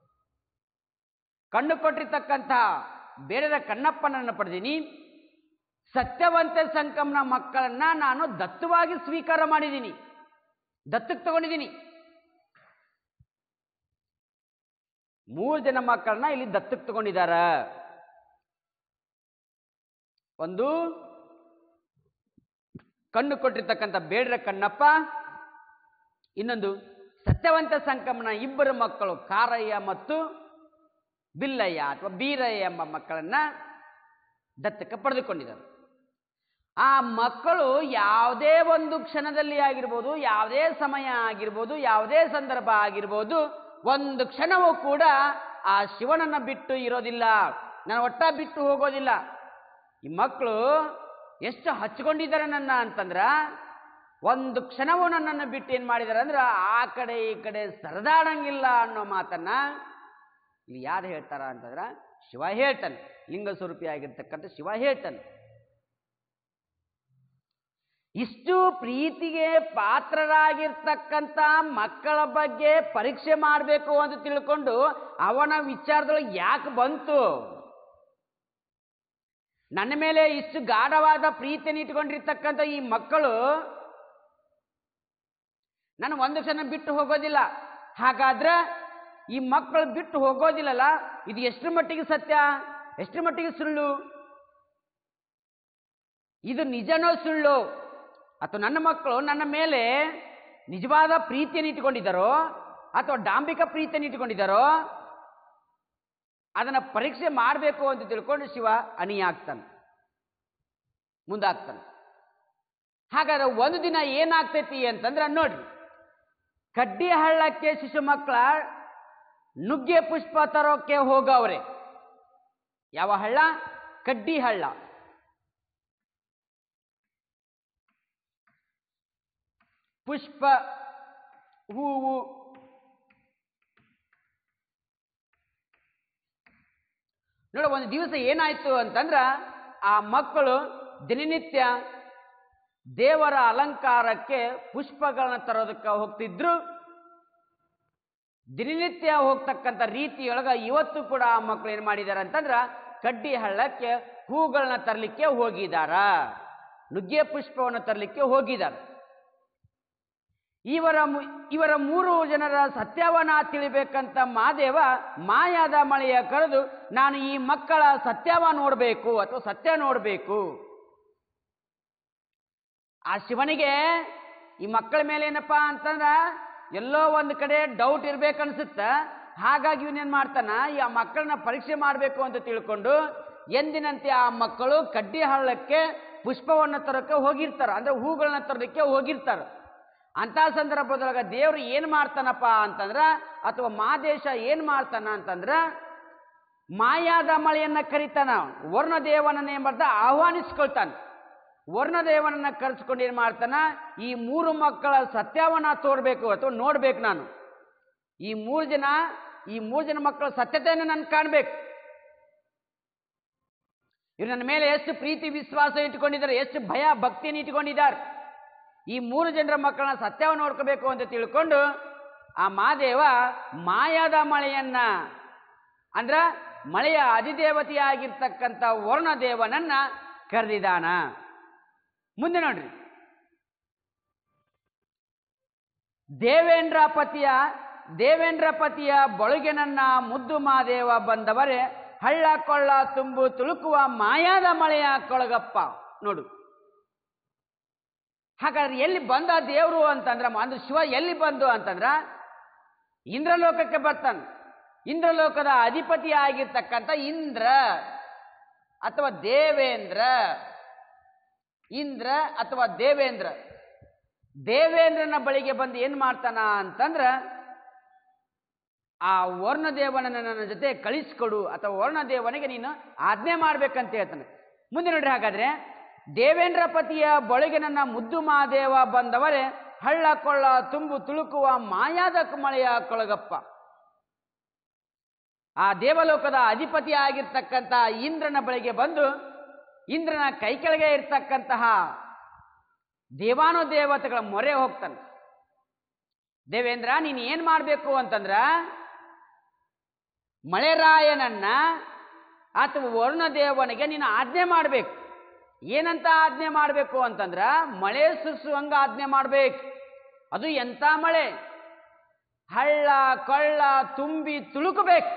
ಕಣ್ಣು ಕೊಟ್ಟಿರ್ತಕ್ಕಂಥ ಬೇಡರ ಕಣ್ಣಪ್ಪನನ್ನು ಪಡೆದೀನಿ ಸತ್ಯವಂತ ಸಂಕಮ್ನ ಮಕ್ಕಳನ್ನ ನಾನು ದತ್ತವಾಗಿ ಸ್ವೀಕಾರ ಮಾಡಿದ್ದೀನಿ ದತ್ತಕ್ಕೆ ತಗೊಂಡಿದ್ದೀನಿ ಮೂರು ಜನ ಮಕ್ಕಳನ್ನ ಇಲ್ಲಿ ದತ್ತಕ್ಕೆ ತಗೊಂಡಿದಾರ ಒಂದು ಕಣ್ಣು ಕೊಟ್ಟಿರ್ತಕ್ಕಂಥ ಬೇಡರ ಕಣ್ಣಪ್ಪ ಇನ್ನೊಂದು ಸತ್ಯವಂತ ಸಂಕಮನ ಇಬ್ಬರು ಮಕ್ಕಳು ಕಾರಯ್ಯ ಮತ್ತು ಬಿಲ್ಲಯ್ಯ ಅಥವಾ ಬೀರಯ್ಯ ಎಂಬ ಮಕ್ಕಳನ್ನ ದತ್ತಕ್ಕೆ ಪಡೆದುಕೊಂಡಿದ್ದಾರೆ ಆ ಮಕ್ಕಳು ಯಾವುದೇ ಒಂದು ಕ್ಷಣದಲ್ಲಿ ಆಗಿರ್ಬೋದು ಯಾವುದೇ ಸಮಯ ಆಗಿರ್ಬೋದು ಯಾವುದೇ ಸಂದರ್ಭ ಆಗಿರ್ಬೋದು ಒಂದು ಕ್ಷಣವೂ ಕೂಡ ಆ ಶಿವನನ್ನ ಬಿಟ್ಟು ಇರೋದಿಲ್ಲ ನಾನು ಒಟ್ಟ ಬಿಟ್ಟು ಹೋಗೋದಿಲ್ಲ ಈ ಮಕ್ಕಳು ಎಷ್ಟು ಹಚ್ಕೊಂಡಿದ್ದಾರೆ ನನ್ನ ಅಂತಂದ್ರ ಒಂದು ಕ್ಷಣವೂ ನನ್ನನ್ನು ಬಿಟ್ಟು ಏನು ಮಾಡಿದ್ದಾರೆ ಅಂದ್ರೆ ಆ ಕಡೆ ಈ ಕಡೆ ಸರದಾಡಂಗಿಲ್ಲ ಅನ್ನೋ ಮಾತನ್ನ ಇಲ್ಲಿ ಯಾರು ಹೇಳ್ತಾರ ಅಂತಂದ್ರ ಶಿವ ಹೇಳ್ತಾನೆ ಲಿಂಗ ಸ್ವರೂಪಿಯಾಗಿರ್ತಕ್ಕಂಥ ಶಿವ ಹೇಳ್ತಾನೆ ಇಷ್ಟು ಪ್ರೀತಿಗೆ ಪಾತ್ರರಾಗಿರ್ತಕ್ಕಂಥ ಮಕ್ಕಳ ಬಗ್ಗೆ ಪರೀಕ್ಷೆ ಮಾಡಬೇಕು ಅಂತ ತಿಳ್ಕೊಂಡು ಅವನ ವಿಚಾರದೊಳಗೆ ಯಾಕೆ ಬಂತು ನನ್ನ ಮೇಲೆ ಇಷ್ಟು ಗಾಢವಾದ ಪ್ರೀತಿಯನ್ನು ಇಟ್ಕೊಂಡಿರ್ತಕ್ಕಂಥ ಈ ಮಕ್ಕಳು ನಾನು ಒಂದು ಕ್ಷಣ ಬಿಟ್ಟು ಹೋಗೋದಿಲ್ಲ ಹಾಗಾದ್ರೆ ಈ ಮಕ್ಕಳು ಬಿಟ್ಟು ಹೋಗೋದಿಲ್ಲಲ್ಲ ಇದು ಎಷ್ಟರ ಮಟ್ಟಿಗೆ ಸತ್ಯ ಎಷ್ಟರ ಮಟ್ಟಿಗೆ ಸುಳ್ಳು ಇದು ನಿಜನೋ ಸುಳ್ಳು ಅಥವಾ ನನ್ನ ಮಕ್ಕಳು ನನ್ನ ಮೇಲೆ ನಿಜವಾದ ಪ್ರೀತಿಯನ್ನು ಇಟ್ಕೊಂಡಿದ್ದಾರೋ ಅಥವಾ ಡಾಂಬಿಕ ಪ್ರೀತಿಯನ್ನು ಇಟ್ಕೊಂಡಿದ್ದಾರೋ ಅದನ್ನ ಪರೀಕ್ಷೆ ಮಾಡಬೇಕು ಅಂತ ತಿಳ್ಕೊಂಡು ಶಿವ ಅಣಿಯಾಗ್ತಾನೆ ಮುಂದಾಗ್ತಾನೆ ಹಾಗಾದ್ರೆ ಒಂದು ದಿನ ಏನಾಗ್ತೈತಿ ಅಂತಂದ್ರೆ ನೋಡ್ರಿ ಕಡ್ಡಿ ಹಳ್ಳಕ್ಕೆ ಶಿಶು ಮಕ್ಕಳ ನುಗ್ಗೆ ಪುಷ್ಪ ತರೋಕೆ ಹೋಗವ್ರೆ ಯಾವ ಹಳ್ಳ ಕಡ್ಡಿ ಹಳ್ಳ ಪುಷ್ಪ ಹೂವು ನೋಡ ಒಂದು ದಿವಸ ಏನಾಯ್ತು ಅಂತಂದ್ರ ಆ ಮಕ್ಕಳು ದಿನನಿತ್ಯ ದೇವರ ಅಲಂಕಾರಕ್ಕೆ ಪುಷ್ಪಗಳನ್ನ ತರೋದಕ್ಕೆ ಹೋಗ್ತಿದ್ರು ದಿನನಿತ್ಯ ಹೋಗ್ತಕ್ಕಂಥ ರೀತಿಯೊಳಗ ಇವತ್ತು ಕೂಡ ಆ ಮಕ್ಕಳು ಏನು ಮಾಡಿದ್ದಾರೆ ಅಂತಂದ್ರ ಕಡ್ಡಿ ಹಳ್ಳಕ್ಕೆ ಹೂಗಳನ್ನ ತರಲಿಕ್ಕೆ ಹೋಗಿದಾರ ನುಗ್ಗೆ ಪುಷ್ಪವನ್ನು ತರಲಿಕ್ಕೆ ಹೋಗಿದ್ದಾರೆ ಇವರ ಮು- ಇವರ ಮೂರು ಜನರ ಸತ್ಯವನ್ನ ತಿಳಿಬೇಕಂತ ಮಾದೇವ ಮಾಯಾದ ಮಳೆಯ ಕರೆದು ನಾನು ಈ ಮಕ್ಕಳ ಸತ್ಯವ ನೋಡಬೇಕು ಅಥವಾ ಸತ್ಯ ನೋಡಬೇಕು ಆ ಶಿವನಿಗೆ ಈ ಮಕ್ಕಳ ಮೇಲೆ ಏನಪ್ಪಾ ಅಂತಂದ್ರ ಎಲ್ಲೋ ಒಂದು ಕಡೆ ಡೌಟ್ ಇರ್ಬೇಕನ್ಸುತ್ತ ಹಾಗಾಗಿ ಇವನೇನ್ ಮಾಡ್ತಾನ ಈ ಆ ಮಕ್ಕಳನ್ನ ಪರೀಕ್ಷೆ ಮಾಡಬೇಕು ಅಂತ ತಿಳ್ಕೊಂಡು ಎಂದಿನಂತೆ ಆ ಮಕ್ಕಳು ಕಡ್ಡಿ ಹಳ್ಳಕ್ಕೆ ಪುಷ್ಪವನ್ನು ತರಕ್ಕೆ ಹೋಗಿರ್ತಾರ ಅಂದ್ರೆ ಹೂಗಳನ್ನ ತರಲಿಕ್ಕೆ ಹೋಗಿರ್ತಾರ ಅಂತ ಸಂದರ್ಭದೊಳಗ ದೇವ್ರು ಏನ್ ಮಾಡ್ತಾನಪ್ಪ ಅಂತಂದ್ರ ಅಥವಾ ಮಾದೇಶ ಏನ್ ಮಾಡ್ತಾನ ಅಂತಂದ್ರ ಮಾಯಾದ ಮಳೆಯನ್ನ ಕರಿತಾನ ವರ್ಣ ದೇವನನ್ನ ಏನ್ ಮಾಡ್ತಾ ಆಹ್ವಾನಿಸ್ಕೊಳ್ತಾನ ವರ್ಣದೇವನನ್ನ ಕರೆಸ್ಕೊಂಡು ಏನ್ ಮಾಡ್ತಾನ ಈ ಮೂರು ಮಕ್ಕಳ ಸತ್ಯವನ್ನ ತೋರ್ಬೇಕು ಅಥವಾ ನೋಡ್ಬೇಕು ನಾನು ಈ ಮೂರು ಜನ ಈ ಮೂರು ಜನ ಮಕ್ಕಳ ಸತ್ಯತೆಯನ್ನು ನಾನು ಕಾಣ್ಬೇಕು ಇವ್ರು ನನ್ನ ಮೇಲೆ ಎಷ್ಟು ಪ್ರೀತಿ ವಿಶ್ವಾಸ ಇಟ್ಕೊಂಡಿದ್ದಾರೆ ಎಷ್ಟು ಭಯ ಭಕ್ತಿಯನ್ನು ಇಟ್ಕೊಂಡಿದ್ದಾರೆ ಈ ಮೂರು ಜನರ ಮಕ್ಕಳನ್ನ ಸತ್ಯವನ್ನು ನೋಡ್ಕೋಬೇಕು ಅಂತ ತಿಳ್ಕೊಂಡು ಆ ಮಾದೇವ ಮಾಯಾದ ಮಳೆಯನ್ನ ಅಂದ್ರ ಮಳೆಯ ಅಧಿದೇವತೆಯಾಗಿರ್ತಕ್ಕಂಥ ವರ್ಣದೇವನನ್ನ ಕರೆದಿದ್ದಾನ ಮುಂದೆ ನೋಡ್ರಿ ದೇವೇಂದ್ರ ಪತಿಯ ದೇವೇಂದ್ರ ಪತಿಯ ಬಳುಗೆನನ್ನ ಮುದ್ದು ಮಾದೇವ ಬಂದವರೇ ಹಳ್ಳ ಕೊಳ್ಳ ತುಂಬು ತುಳುಕುವ ಮಾಯಾದ ಮಳೆಯ ಕೊಳಗಪ್ಪ ನೋಡು ಹಾಗಾದ್ರೆ ಎಲ್ಲಿ ಬಂದ ದೇವರು ಅಂತಂದ್ರ ಅಂದ್ರೆ ಶಿವ ಎಲ್ಲಿ ಬಂದು ಅಂತಂದ್ರ ಇಂದ್ರಲೋಕಕ್ಕೆ ಬರ್ತಾನೆ ಇಂದ್ರಲೋಕದ ಅಧಿಪತಿ ಆಗಿರ್ತಕ್ಕಂಥ ಇಂದ್ರ ಅಥವಾ ದೇವೇಂದ್ರ ಇಂದ್ರ ಅಥವಾ ದೇವೇಂದ್ರ ದೇವೇಂದ್ರನ ಬಳಿಗೆ ಬಂದು ಏನ್ ಮಾಡ್ತಾನ ಅಂತಂದ್ರ ಆ ವರ್ಣದೇವನನ್ನ ನನ್ನ ಜೊತೆ ಕಳಿಸ್ಕೊಡು ಅಥವಾ ವರ್ಣದೇವನಿಗೆ ನೀನು ಆಜ್ಞೆ ಮಾಡ್ಬೇಕಂತ ಹೇಳ್ತಾನೆ ಮುಂದೆ ನೋಡ್ರಿ ಹಾಗಾದ್ರೆ ದೇವೇಂದ್ರ ಪತಿಯ ಬಳಿಗೆ ನನ್ನ ಮುದ್ದು ಮಾದೇವ ಬಂದವರೇ ಹಳ್ಳ ಕೊಳ್ಳ ತುಂಬು ತುಳುಕುವ ಮಾಯಾದ ಮಳೆಯ ಕೊಳಗಪ್ಪ ಆ ದೇವಲೋಕದ ಅಧಿಪತಿ ಆಗಿರ್ತಕ್ಕಂಥ ಇಂದ್ರನ ಬಳಿಗೆ ಬಂದು ಇಂದ್ರನ ಕೈ ಕೆಳಗೆ ಇರ್ತಕ್ಕಂತಹ ದೇವಾನುದೇವತೆಗಳ ಮೊರೆ ಹೋಗ್ತಾನೆ ದೇವೇಂದ್ರ ನೀನು ಏನ್ ಮಾಡಬೇಕು ಅಂತಂದ್ರ ಮಳೆರಾಯನನ್ನ ಅಥವಾ ವರುಣದೇವನಿಗೆ ನೀನು ಆಜ್ಞೆ ಮಾಡಬೇಕು ಏನಂತ ಆಜ್ಞೆ ಮಾಡಬೇಕು ಅಂತಂದ್ರ ಮಳೆ ಸುರಿಸುವಂಗ ಆಜ್ಞೆ ಮಾಡ್ಬೇಕು ಅದು ಎಂತ ಮಳೆ ಹಳ್ಳ ಕೊಳ್ಳ ತುಂಬಿ ತುಳುಕಬೇಕು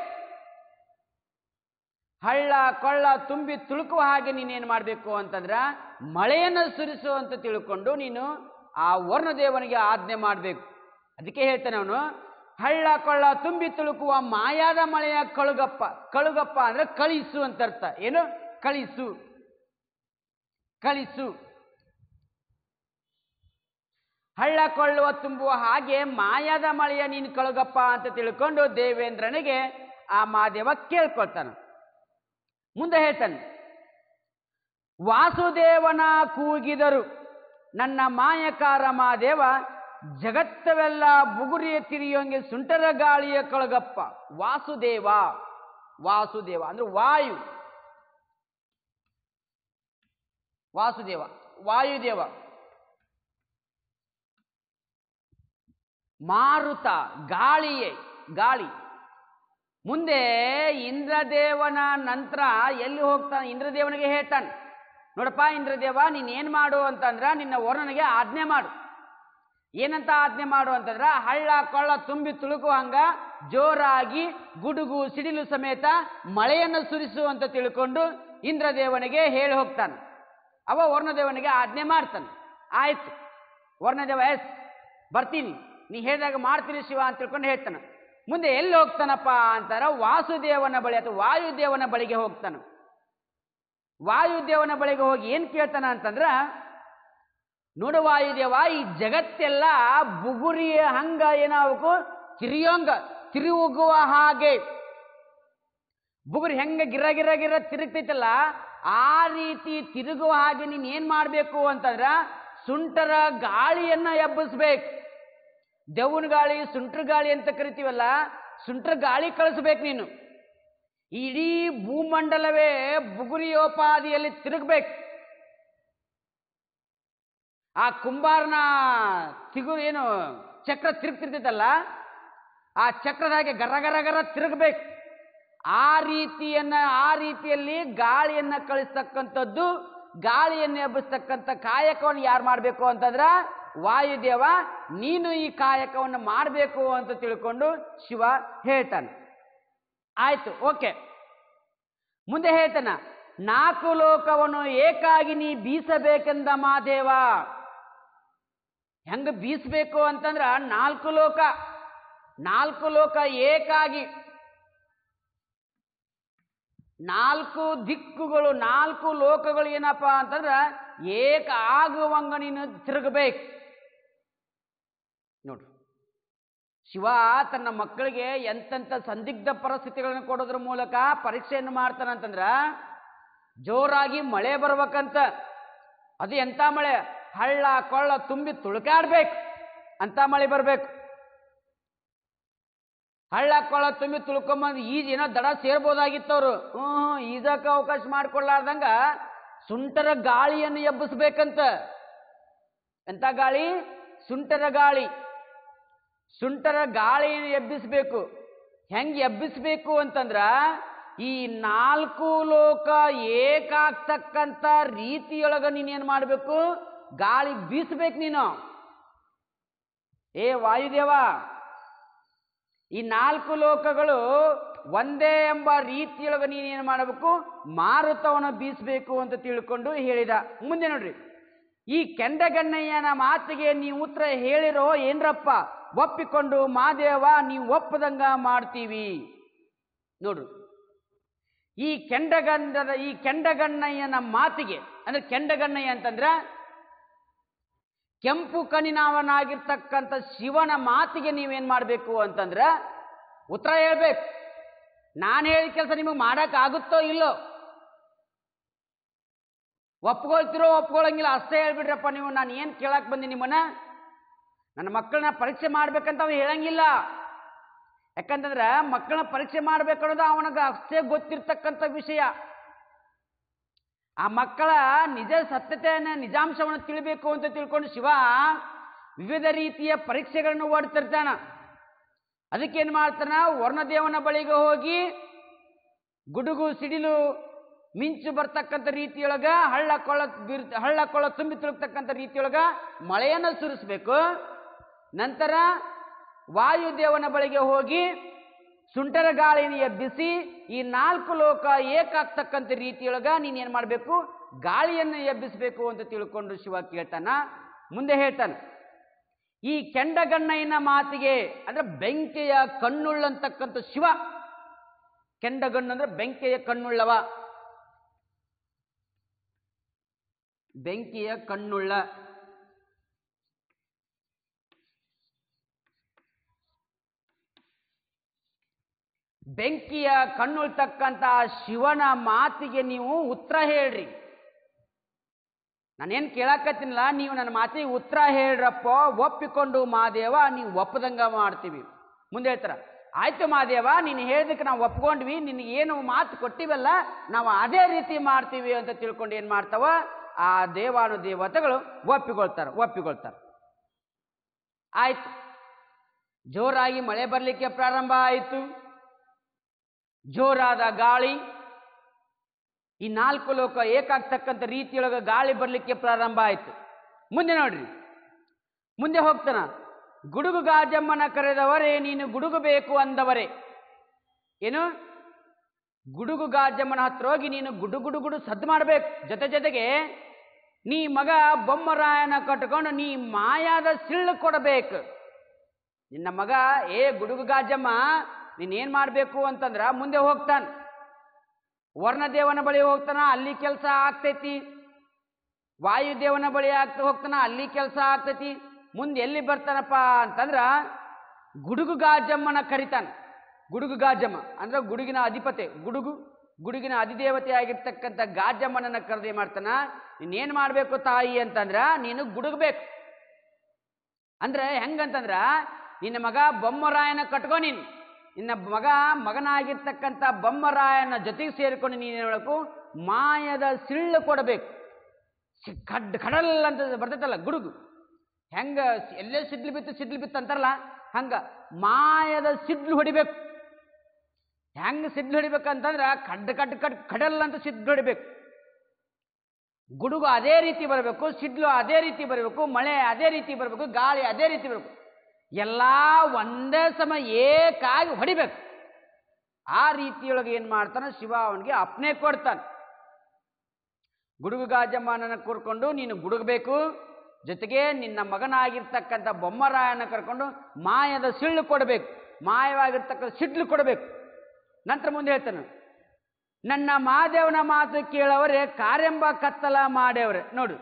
ಹಳ್ಳ ಕೊಳ್ಳ ತುಂಬಿ ತುಳುಕುವ ಹಾಗೆ ನೀನೇನು ಮಾಡಬೇಕು ಅಂತಂದ್ರ ಮಳೆಯನ್ನು ಸುರಿಸು ಅಂತ ತಿಳ್ಕೊಂಡು ನೀನು ಆ ವರ್ಣದೇವನಿಗೆ ಆಜ್ಞೆ ಮಾಡಬೇಕು ಅದಕ್ಕೆ ಹೇಳ್ತಾನೆ ಅವನು ಹಳ್ಳ ಕೊಳ್ಳ ತುಂಬಿ ತುಳುಕುವ ಮಾಯಾದ ಮಳೆಯ ಕಳುಗಪ್ಪ ಕಳುಗಪ್ಪ ಅಂದ್ರೆ ಕಳಿಸು ಅಂತ ಅರ್ಥ ಏನು ಕಳಿಸು ಕಳಿಸು ಹಳ್ಳ ಕೊಳ್ಳುವ ತುಂಬುವ ಹಾಗೆ ಮಾಯಾದ ಮಳೆಯ ನೀನು ಕಳುಗಪ್ಪ ಅಂತ ತಿಳ್ಕೊಂಡು ದೇವೇಂದ್ರನಿಗೆ ಆ ಮಾದೇವ ಕೇಳ್ಕೊಳ್ತಾನೆ ಮುಂದೆ ಹೇಳ್ತಾನೆ ವಾಸುದೇವನ ಕೂಗಿದರು ನನ್ನ ಮಾಯಕಾರ ಮಾದೇವ ಜಗತ್ತವೆಲ್ಲ ಬುಗುರಿಯ ತಿರಿಯೋಂಗೆ ಸುಂಟರ ಗಾಳಿಯ ಕಳಗಪ್ಪ ವಾಸುದೇವ ವಾಸುದೇವ ಅಂದ್ರೆ ವಾಯು ವಾಸುದೇವ ವಾಯುದೇವ ಮಾರುತ ಗಾಳಿಯೇ ಗಾಳಿ ಮುಂದೆ ಇಂದ್ರದೇವನ ನಂತರ ಎಲ್ಲಿ ಹೋಗ್ತಾನೆ ಇಂದ್ರದೇವನಿಗೆ ಹೇಳ್ತಾನೆ ನೋಡಪ್ಪ ಇಂದ್ರದೇವ ನೀನ್ ಏನ್ ಮಾಡು ಅಂತಂದ್ರ ನಿನ್ನ ವರ್ಣನಿಗೆ ಆಜ್ಞೆ ಮಾಡು ಏನಂತ ಆಜ್ಞೆ ಮಾಡು ಅಂತಂದ್ರ ಹಳ್ಳ ಕೊಳ್ಳ ತುಂಬಿ ತುಳುಕು ಹಂಗ ಜೋರಾಗಿ ಗುಡುಗು ಸಿಡಿಲು ಸಮೇತ ಮಳೆಯನ್ನು ಸುರಿಸು ಅಂತ ತಿಳ್ಕೊಂಡು ಇಂದ್ರದೇವನಿಗೆ ಹೇಳಿ ಹೋಗ್ತಾನೆ ಅವ ವರ್ಣದೇವನಿಗೆ ಆಜ್ಞೆ ಮಾಡ್ತಾನೆ ಆಯ್ತು ವರ್ಣದೇವ ಎಸ್ ಬರ್ತೀನಿ ನೀ ಹೇಳಿದಾಗ ಮಾಡ್ತೀನಿ ಶಿವ ಅಂತ ತಿಳ್ಕೊಂಡು ಹೇಳ್ತಾನೆ ಮುಂದೆ ಎಲ್ಲಿ ಹೋಗ್ತಾನಪ್ಪ ಅಂತಾರ ವಾಸುದೇವನ ಬಳಿ ಅಥವಾ ವಾಯುದೇವನ ಬಳಿಗೆ ಹೋಗ್ತಾನೆ ವಾಯುದೇವನ ಬಳಿಗೆ ಹೋಗಿ ಏನ್ ಕೇಳ್ತಾನ ಅಂತಂದ್ರ ನೋಡು ವಾಯುದೇವ ಈ ಜಗತ್ತೆಲ್ಲ ಬುಗುರಿಯ ಹಂಗ ಏನಾಗಬೇಕು ತಿರಿಯೋಂಗ ತಿರುಗುವ ಹಾಗೆ ಬುಗುರಿ ಹೆಂಗ ಗಿರ ಗಿರ ಗಿರ ತಿರುಗ್ತೈತಲ್ಲ ಆ ರೀತಿ ತಿರುಗುವ ಹಾಗೆ ನೀನ್ ಏನ್ ಮಾಡ್ಬೇಕು ಅಂತಂದ್ರ ಸುಂಟರ ಗಾಳಿಯನ್ನ ಎಬ್ಬಿಸ್ಬೇಕು ದೆವ್ವನ ಗಾಳಿ ಸುಂಟ್ರ ಗಾಳಿ ಅಂತ ಕರಿತೀವಲ್ಲ ಸುಂಟ್ರ ಗಾಳಿ ಕಳಿಸ್ಬೇಕು ನೀನು ಇಡೀ ಭೂಮಂಡಲವೇ ಬುಗುರಿಯೋಪಾದಿಯಲ್ಲಿ ತಿರುಗಬೇಕು ಆ ಕುಂಬಾರನ ತಿಗುರು ಏನು ಚಕ್ರ ತಿರುಗ್ತಿರ್ತೈತಲ್ಲ ಆ ಚಕ್ರದ ಹಾಗೆ ಗರ ಗರ ಗರ ತಿರುಗಬೇಕು ಆ ರೀತಿಯನ್ನ ಆ ರೀತಿಯಲ್ಲಿ ಗಾಳಿಯನ್ನ ಕಳಿಸ್ತಕ್ಕಂಥದ್ದು ಗಾಳಿಯನ್ನು ಎಬ್ಬಿಸ್ತಕ್ಕಂಥ ಕಾಯಕವನ್ನು ಯಾರು ಮಾಡಬೇಕು ಅಂತಂದ್ರ ವಾಯುದೇವ ನೀನು ಈ ಕಾಯಕವನ್ನು ಮಾಡಬೇಕು ಅಂತ ತಿಳ್ಕೊಂಡು ಶಿವ ಹೇಳ್ತಾನೆ ಆಯ್ತು ಓಕೆ ಮುಂದೆ ಹೇಳ್ತಾನ ನಾಲ್ಕು ಲೋಕವನ್ನು ಏಕಾಗಿ ನೀ ಬೀಸಬೇಕೆಂದ ಮಾದೇವ ಹೆಂಗ ಬೀಸಬೇಕು ಅಂತಂದ್ರ ನಾಲ್ಕು ಲೋಕ ನಾಲ್ಕು ಲೋಕ ಏಕಾಗಿ ನಾಲ್ಕು ದಿಕ್ಕುಗಳು ನಾಲ್ಕು ಲೋಕಗಳು ಏನಪ್ಪ ಅಂತಂದ್ರ ಏಕ ಆಗುವಂಗ ನೀನು ತಿರುಗಬೇಕು ನೋಡ್ರಿ ಶಿವ ತನ್ನ ಮಕ್ಕಳಿಗೆ ಎಂತೆಂಥ ಸಂದಿಗ್ಧ ಪರಿಸ್ಥಿತಿಗಳನ್ನು ಕೊಡೋದ್ರ ಮೂಲಕ ಪರೀಕ್ಷೆಯನ್ನು ಮಾಡ್ತಾನಂತಂದ್ರ ಜೋರಾಗಿ ಮಳೆ ಬರ್ಬೇಕಂತ ಅದು ಎಂಥ ಮಳೆ ಹಳ್ಳ ಕೊಳ್ಳ ತುಂಬಿ ತುಳುಕಾಡ್ಬೇಕು ಅಂತ ಮಳೆ ಬರ್ಬೇಕು ಹಳ್ಳ ಕೊಳ್ಳ ತುಂಬಿ ತುಳ್ಕೊಂಬಂದು ಈಜ್ ಏನೋ ದಡ ಸೇರ್ಬೋದಾಗಿತ್ತವ್ರು ಹ್ಞೂ ಹ್ಞೂ ಈಜಕ್ಕೆ ಅವಕಾಶ ಮಾಡಿಕೊಡ್ಲಾರ್ದಂಗ ಸುಂಟರ ಗಾಳಿಯನ್ನು ಎಬ್ಬಿಸ್ಬೇಕಂತ ಎಂತ ಗಾಳಿ ಸುಂಟರ ಗಾಳಿ ಸುಂಟರ ಗಾಳಿಯನ್ನು ಎಬ್ಬಿಸಬೇಕು ಹೆಂಗ್ ಎಬ್ಬಿಸಬೇಕು ಅಂತಂದ್ರ ಈ ನಾಲ್ಕು ಲೋಕ ಏಕಾಗ್ತಕ್ಕಂಥ ರೀತಿಯೊಳಗ ನೀನೇನ್ ಮಾಡಬೇಕು ಗಾಳಿ ಬೀಸ್ಬೇಕು ನೀನು ಏ ವಾಯುದೇವ ಈ ನಾಲ್ಕು ಲೋಕಗಳು ಒಂದೇ ಎಂಬ ರೀತಿಯೊಳಗ ನೀನೇನು ಮಾಡಬೇಕು ಮಾರುತವನ್ನು ಬೀಸಬೇಕು ಅಂತ ತಿಳ್ಕೊಂಡು ಹೇಳಿದ ಮುಂದೆ ನೋಡ್ರಿ ಈ ಕೆಂಡಗಣ್ಣಯ್ಯನ ಮಾತಿಗೆ ನೀವು ಉತ್ತರ ಹೇಳಿರೋ ಏನ್ರಪ್ಪ ಒಪ್ಪಿಕೊಂಡು ಮಾದೇವ ನೀವು ಒಪ್ಪದಂಗ ಮಾಡ್ತೀವಿ ನೋಡ್ರು ಈ ಕೆಂಡಗಂಡದ ಈ ಕೆಂಡಗಣ್ಣಯ್ಯನ ಮಾತಿಗೆ ಅಂದ್ರೆ ಕೆಂಡಗಣ್ಣಯ್ಯ ಅಂತಂದ್ರ ಕೆಂಪು ಕಣ್ಣಿನವನಾಗಿರ್ತಕ್ಕಂಥ ಶಿವನ ಮಾತಿಗೆ ನೀವೇನ್ ಮಾಡಬೇಕು ಅಂತಂದ್ರ ಉತ್ತರ ಹೇಳ್ಬೇಕು ನಾನು ಹೇಳಿದ ಕೆಲಸ ನಿಮಗೆ ಮಾಡಕ್ ಆಗುತ್ತೋ ಇಲ್ಲೋ ಒಪ್ಕೊಳ್ತಿರೋ ಒಪ್ಕೊಳ್ಳಂಗಿಲ್ಲ ಅಷ್ಟೇ ಹೇಳ್ಬಿಡ್ರಪ್ಪ ನೀವು ನಾನು ಏನು ಕೇಳಕ್ ಬಂದಿ ನಿಮ್ಮನ್ನ ನನ್ನ ಮಕ್ಕಳನ್ನ ಪರೀಕ್ಷೆ ಮಾಡ್ಬೇಕಂತ ಅವ ಹೇಳಂಗಿಲ್ಲ ಯಾಕಂತಂದ್ರೆ ಮಕ್ಕಳನ್ನ ಪರೀಕ್ಷೆ ಮಾಡ್ಬೇಕನ್ನೋದು ಅವನಿಗೆ ಅಷ್ಟೇ ಗೊತ್ತಿರ್ತಕ್ಕಂಥ ವಿಷಯ ಆ ಮಕ್ಕಳ ನಿಜ ಸತ್ಯತೆಯನ್ನು ನಿಜಾಂಶವನ್ನು ತಿಳಿಬೇಕು ಅಂತ ತಿಳ್ಕೊಂಡು ಶಿವ ವಿವಿಧ ರೀತಿಯ ಪರೀಕ್ಷೆಗಳನ್ನು ಓಡ್ತಿರ್ತಾನ ಅದಕ್ಕೇನು ಮಾಡ್ತಾನ ವರ್ಣದೇವನ ಬಳಿಗೆ ಹೋಗಿ ಗುಡುಗು ಸಿಡಿಲು ಮಿಂಚು ಬರ್ತಕ್ಕಂಥ ರೀತಿಯೊಳಗ ಹಳ್ಳ ಕೊಳ್ಳ ಬೀರ್ ಹಳ್ಳ ಕೊಳ್ಳ ತುಂಬಿ ತುಳುಕ್ತಕ್ಕಂಥ ರೀತಿಯೊಳಗ ಮಳೆಯನ್ನು ಸುರಿಸ್ಬೇಕು ನಂತರ ವಾಯುದೇವನ ಬಳಿಗೆ ಹೋಗಿ ಸುಂಟರ ಗಾಳಿನ ಎಬ್ಬಿಸಿ ಈ ನಾಲ್ಕು ಲೋಕ ಏಕಾಗ್ತಕ್ಕಂಥ ರೀತಿಯೊಳಗ ನೀನೇನ್ ಮಾಡಬೇಕು ಗಾಳಿಯನ್ನು ಎಬ್ಬಿಸಬೇಕು ಅಂತ ತಿಳ್ಕೊಂಡು ಶಿವ ಕೇಳ್ತಾನ ಮುಂದೆ ಹೇಳ್ತಾನೆ ಈ ಕೆಂಡಗಣ್ಣಯ್ಯನ ಮಾತಿಗೆ ಅಂದ್ರೆ ಬೆಂಕಿಯ ಕಣ್ಣುಳ್ಳಂತಕ್ಕಂಥ ಶಿವ ಕೆಂಡಗಣ್ಣು ಅಂದ್ರೆ ಬೆಂಕಿಯ ಕಣ್ಣುಳ್ಳವ ಬೆಂಕಿಯ ಕಣ್ಣುಳ್ಳ ಬೆಂಕಿಯ ಕಣ್ಣುಳ್ತಕ್ಕಂಥ ಶಿವನ ಮಾತಿಗೆ ನೀವು ಉತ್ತರ ಹೇಳ್ರಿ ನಾನೇನು ಕೇಳಕತ್ತೀನಲ್ಲ ನೀವು ನನ್ನ ಮಾತಿಗೆ ಉತ್ತರ ಹೇಳ್ರಪ್ಪ ಒಪ್ಪಿಕೊಂಡು ಮಾದೇವ ನೀವು ಒಪ್ಪದಂಗ ಮಾಡ್ತೀವಿ ಮುಂದೆ ಹೇಳ್ತಾರ ಆಯ್ತು ಮಾದೇವ ನೀನು ಹೇಳಿದಕ್ಕೆ ನಾವು ಒಪ್ಕೊಂಡ್ವಿ ನಿನಗೆ ಏನು ಮಾತು ಕೊಟ್ಟಿವಲ್ಲ ನಾವು ಅದೇ ರೀತಿ ಮಾಡ್ತೀವಿ ಅಂತ ತಿಳ್ಕೊಂಡು ಏನು ಮಾಡ್ತಾವ ಆ ದೇವಾನು ದೇವತೆಗಳು ಒಪ್ಪಿಕೊಳ್ತಾರೆ ಒಪ್ಪಿಕೊಳ್ತಾರೆ ಆಯ್ತು ಜೋರಾಗಿ ಮಳೆ ಬರಲಿಕ್ಕೆ ಪ್ರಾರಂಭ ಆಯಿತು ಜೋರಾದ ಗಾಳಿ ಈ ನಾಲ್ಕು ಲೋಕ ಏಕಾಗ್ತಕ್ಕಂಥ ರೀತಿಯೊಳಗೆ ಗಾಳಿ ಬರಲಿಕ್ಕೆ ಪ್ರಾರಂಭ ಆಯಿತು ಮುಂದೆ ನೋಡ್ರಿ ಮುಂದೆ ಹೋಗ್ತಾನ ಗುಡುಗು ಗಾಜಮ್ಮನ ಕರೆದವರೇ ನೀನು ಗುಡುಗಬೇಕು ಅಂದವರೇ ಏನು ಗುಡುಗು ಗಾಜಮ್ಮನ ಹತ್ರ ಹೋಗಿ ನೀನು ಗುಡು ಗುಡು ಗುಡು ಸದ್ದು ಮಾಡಬೇಕು ಜೊತೆ ಜೊತೆಗೆ ನೀ ಮಗ ಬೊಮ್ಮರಾಯನ ಕಟ್ಕೊಂಡು ನೀ ಮಾಯಾದ ಸಿಳ್ಳು ಕೊಡಬೇಕು ನಿನ್ನ ಮಗ ಏ ಗುಡುಗು ಗಾಜಮ್ಮ ನೀನೇನ್ ಮಾಡಬೇಕು ಅಂತಂದ್ರ ಮುಂದೆ ಹೋಗ್ತಾನ ವರ್ಣದೇವನ ಬಳಿ ಹೋಗ್ತಾನ ಅಲ್ಲಿ ಕೆಲಸ ಆಗ್ತೈತಿ ವಾಯುದೇವನ ಬಳಿ ಆಗ್ತಾ ಹೋಗ್ತಾನ ಅಲ್ಲಿ ಕೆಲಸ ಆಗ್ತೈತಿ ಮುಂದೆ ಎಲ್ಲಿ ಬರ್ತಾನಪ್ಪ ಅಂತಂದ್ರ ಗುಡುಗು ಗಾಜಮ್ಮನ ಕರಿತಾನ ಗುಡುಗು ಗಾಜಮ್ಮ ಅಂದ್ರೆ ಗುಡುಗಿನ ಅಧಿಪತಿ ಗುಡುಗು ಗುಡುಗಿನ ಅಧಿದೇವತೆ ಆಗಿರ್ತಕ್ಕಂಥ ಗಾಜಮ್ಮನನ್ನ ಕರೆದಿ ಮಾಡ್ತಾನ ನೀನೇನ್ ಮಾಡ್ಬೇಕು ತಾಯಿ ಅಂತಂದ್ರ ನೀನು ಗುಡುಗಬೇಕು ಅಂದ್ರೆ ಹೆಂಗಂತಂದ್ರ ನಿನ್ನ ಮಗ ಬೊಮ್ಮರಾಯನ ಕಟ್ಕೊ ನೀನು ನಿನ್ನ ಮಗ ಮಗನಾಗಿರ್ತಕ್ಕಂಥ ಬೊಮ್ಮರಾಯನ ಜೊತೆಗೆ ಸೇರಿಕೊಂಡು ನೀನು ಹೇಳಬೇಕು ಮಾಯದ ಸಿಳ್ಳು ಕೊಡಬೇಕು ಸಿ- ಕಡ್ ಕಡಲ್ ಅಂತ ಬರ್ತೈತಲ್ಲ ಗುಡುಗು ಹೆಂಗ ಸಿ- ಎಲ್ಲೇ ಸಿಡ್ಲು ಬಿತ್ತು ಸಿಡ್ಲು ಬಿತ್ತು ಅಂತಾರಲ್ಲ ಹಂಗ ಮಾಯದ ಸಿಡ್ಲು ಹೊಡಿಬೇಕು ಹೆಂಗ ಸಿಡ್ಲು ಹೊಡಿಬೇಕಂತಂದ್ರ ಕಡ್ ಕಡ್ ಕಡ್ ಕಡಲ್ ಅಂತ ಸಿಡ್ಲು ಹೊಡಿಬೇಕು ಗುಡುಗು ಅದೇ ರೀತಿ ಬರಬೇಕು ಸಿಡ್ಲು ಅದೇ ರೀತಿ ಬರಬೇಕು ಮಳೆ ಅದೇ ರೀತಿ ಬರಬೇಕು ಗಾಳಿ ಅದೇ ರೀತಿ ಬರಬೇಕು ಎಲ್ಲ ಒಂದೇ ಸಮ ಏಕಾಗಿ ಹೊಡಿಬೇಕು ಆ ರೀತಿಯೊಳಗೆ ಏನು ಮಾಡ್ತಾನೆ ಶಿವ ಅವನಿಗೆ ಅಪ್ನೆ ಕೊಡ್ತಾನೆ ಗುಡುಗು ಗಾಜಮ್ಮನನ್ನ ಕೂರ್ಕೊಂಡು ನೀನು ಗುಡುಗಬೇಕು ಜೊತೆಗೆ ನಿನ್ನ ಮಗನಾಗಿರ್ತಕ್ಕಂಥ ಬೊಮ್ಮರಾಯನ ಕರ್ಕೊಂಡು ಮಾಯದ ಸಿಳ್ಳು ಕೊಡಬೇಕು ಮಾಯವಾಗಿರ್ತಕ್ಕಂಥ ಸಿಡ್ಲು ಕೊಡಬೇಕು ನಂತರ ಮುಂದೆ ಹೇಳ್ತಾನೆ ನನ್ನ ಮಾದೇವನ ಮಾತು ಕೇಳವರೇ ಕಾರ್ಯಂಬ ಕತ್ತಲ ಮಾಡ್ಯವ್ರೆ ನೋಡು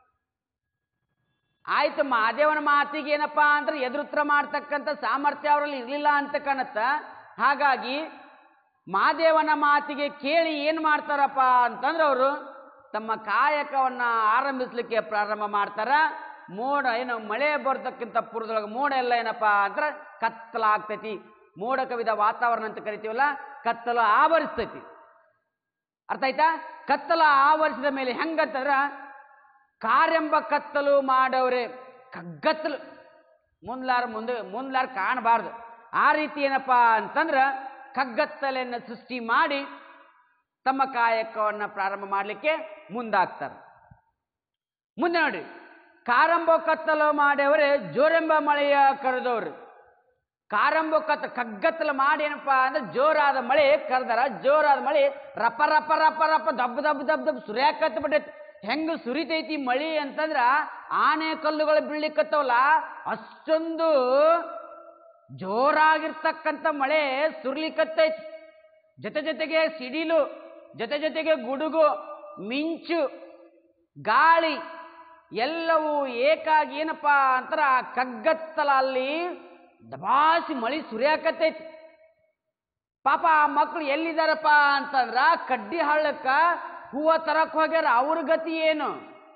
ಆಯ್ತು ಮಾದೇವನ ಮಾತಿಗೆ ಏನಪ್ಪಾ ಅಂದ್ರೆ ಎದುರುತ್ತರ ಮಾಡ್ತಕ್ಕಂಥ ಸಾಮರ್ಥ್ಯ ಅವರಲ್ಲಿ ಇರಲಿಲ್ಲ ಅಂತ ಕಾಣತ್ತ ಹಾಗಾಗಿ ಮಾದೇವನ ಮಾತಿಗೆ ಕೇಳಿ ಏನು ಮಾಡ್ತಾರಪ್ಪ ಅಂತಂದ್ರೆ ಅವರು ತಮ್ಮ ಕಾಯಕವನ್ನ ಆರಂಭಿಸ್ಲಿಕ್ಕೆ ಪ್ರಾರಂಭ ಮಾಡ್ತಾರ ಮೋಡ ಏನು ಮಳೆ ಬರ್ತಕ್ಕಂಥ ಪೂರ್ವದೊಳಗೆ ಮೋಡ ಎಲ್ಲ ಏನಪ್ಪಾ ಅಂದ್ರೆ ಕತ್ತಲಾಗ್ತೈತಿ ಮೋಡ ಕವಿದ ವಾತಾವರಣ ಅಂತ ಕರಿತೀವಲ್ಲ ಕತ್ತಲು ಆವರಿಸ್ತೈತಿ ಅರ್ಥ ಆಯ್ತಾ ಕತ್ತಲ ಆವರಿಸಿದ ಮೇಲೆ ಹೆಂಗಂತಂದ್ರ ಕಾರ್ಯಂಬ ಕತ್ತಲು ಮಾಡವ್ರೆ ಕಗ್ಗತ್ತಲು ಮುಂದ್ಲಾರ ಮುಂದೆ ಮುಂದ್ಲಾರ ಕಾಣಬಾರ್ದು ಆ ರೀತಿ ಏನಪ್ಪಾ ಅಂತಂದ್ರ ಕಗ್ಗತ್ತಲೆಯನ್ನು ಸೃಷ್ಟಿ ಮಾಡಿ ತಮ್ಮ ಕಾಯಕವನ್ನು ಪ್ರಾರಂಭ ಮಾಡಲಿಕ್ಕೆ ಮುಂದಾಗ್ತಾರೆ ಮುಂದೆ ನೋಡಿ ಕಾರಂಬ ಕತ್ತಲು ಮಾಡ್ಯವರೇ ಜೋರೆಂಬ ಮಳೆಯ ಕರೆದವರು ಕಾರಂಬ ಕತ್ತ ಕಗ್ಗತ್ತಲು ಮಾಡಿ ಏನಪ್ಪಾ ಅಂದ್ರೆ ಜೋರಾದ ಮಳೆ ಕರೆದಾರ ಜೋರಾದ ಮಳೆ ರಪ ರಪ ರಪ ರಪ ದಬ್ಬ ದಬ್ಬ ದಬ್ಬ ದಬ್ಬ ಸುರ್ಯಾಕತ್ತ ಬಿಟ್ಟೈತಿ ಹೆಂಗ ಸುರಿತೈತಿ ಮಳಿ ಅಂತಂದ್ರ ಆನೆ ಕಲ್ಲುಗಳು ಬೀಳ್ಲಿಕ್ಕತ್ತವಲ್ಲ ಅಷ್ಟೊಂದು ಜೋರಾಗಿರ್ತಕ್ಕಂಥ ಮಳೆ ಸುರ್ಲಿಕ್ಕತ್ತೈತಿ ಜೊತೆ ಜೊತೆಗೆ ಸಿಡಿಲು ಜೊತೆ ಜೊತೆಗೆ ಗುಡುಗು ಮಿಂಚು ಗಾಳಿ ಎಲ್ಲವೂ ಏಕಾಗಿ ಏನಪ್ಪಾ ಅಂತಾರ ಆ ಕಗ್ಗತ್ತಲ ಅಲ್ಲಿ ದಬಾಸಿ ಮಳಿ ಸುರಿಯಾಕತ್ತೈತಿ ಪಾಪ ಆ ಮಕ್ಕಳು ಎಲ್ಲಿದಾರಪ್ಪ ಅಂತಂದ್ರ ಕಡ್ಡಿ ಹಳ್ಳಕ್ಕ ಹೂವ ತರಕ್ ಹೋಗ್ಯಾರ ಅವ್ರ ಗತಿ ಏನು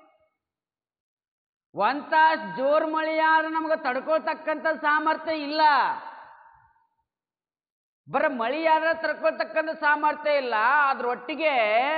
ಒಂದ್ ತಾಸ್ ಜೋರ್ ಮಳಿ ಯಾರು ನಮ್ಗೆ ತಡ್ಕೊಳ್ತಕ್ಕಂಥ ಸಾಮರ್ಥ್ಯ ಇಲ್ಲ ಬರ ಮಳಿ ಯಾರ ತಡ್ಕೊಳ್ತಕ್ಕಂಥ ಸಾಮರ್ಥ್ಯ ಇಲ್ಲ ಅದ್ರೊಟ್ಟಿಗೆ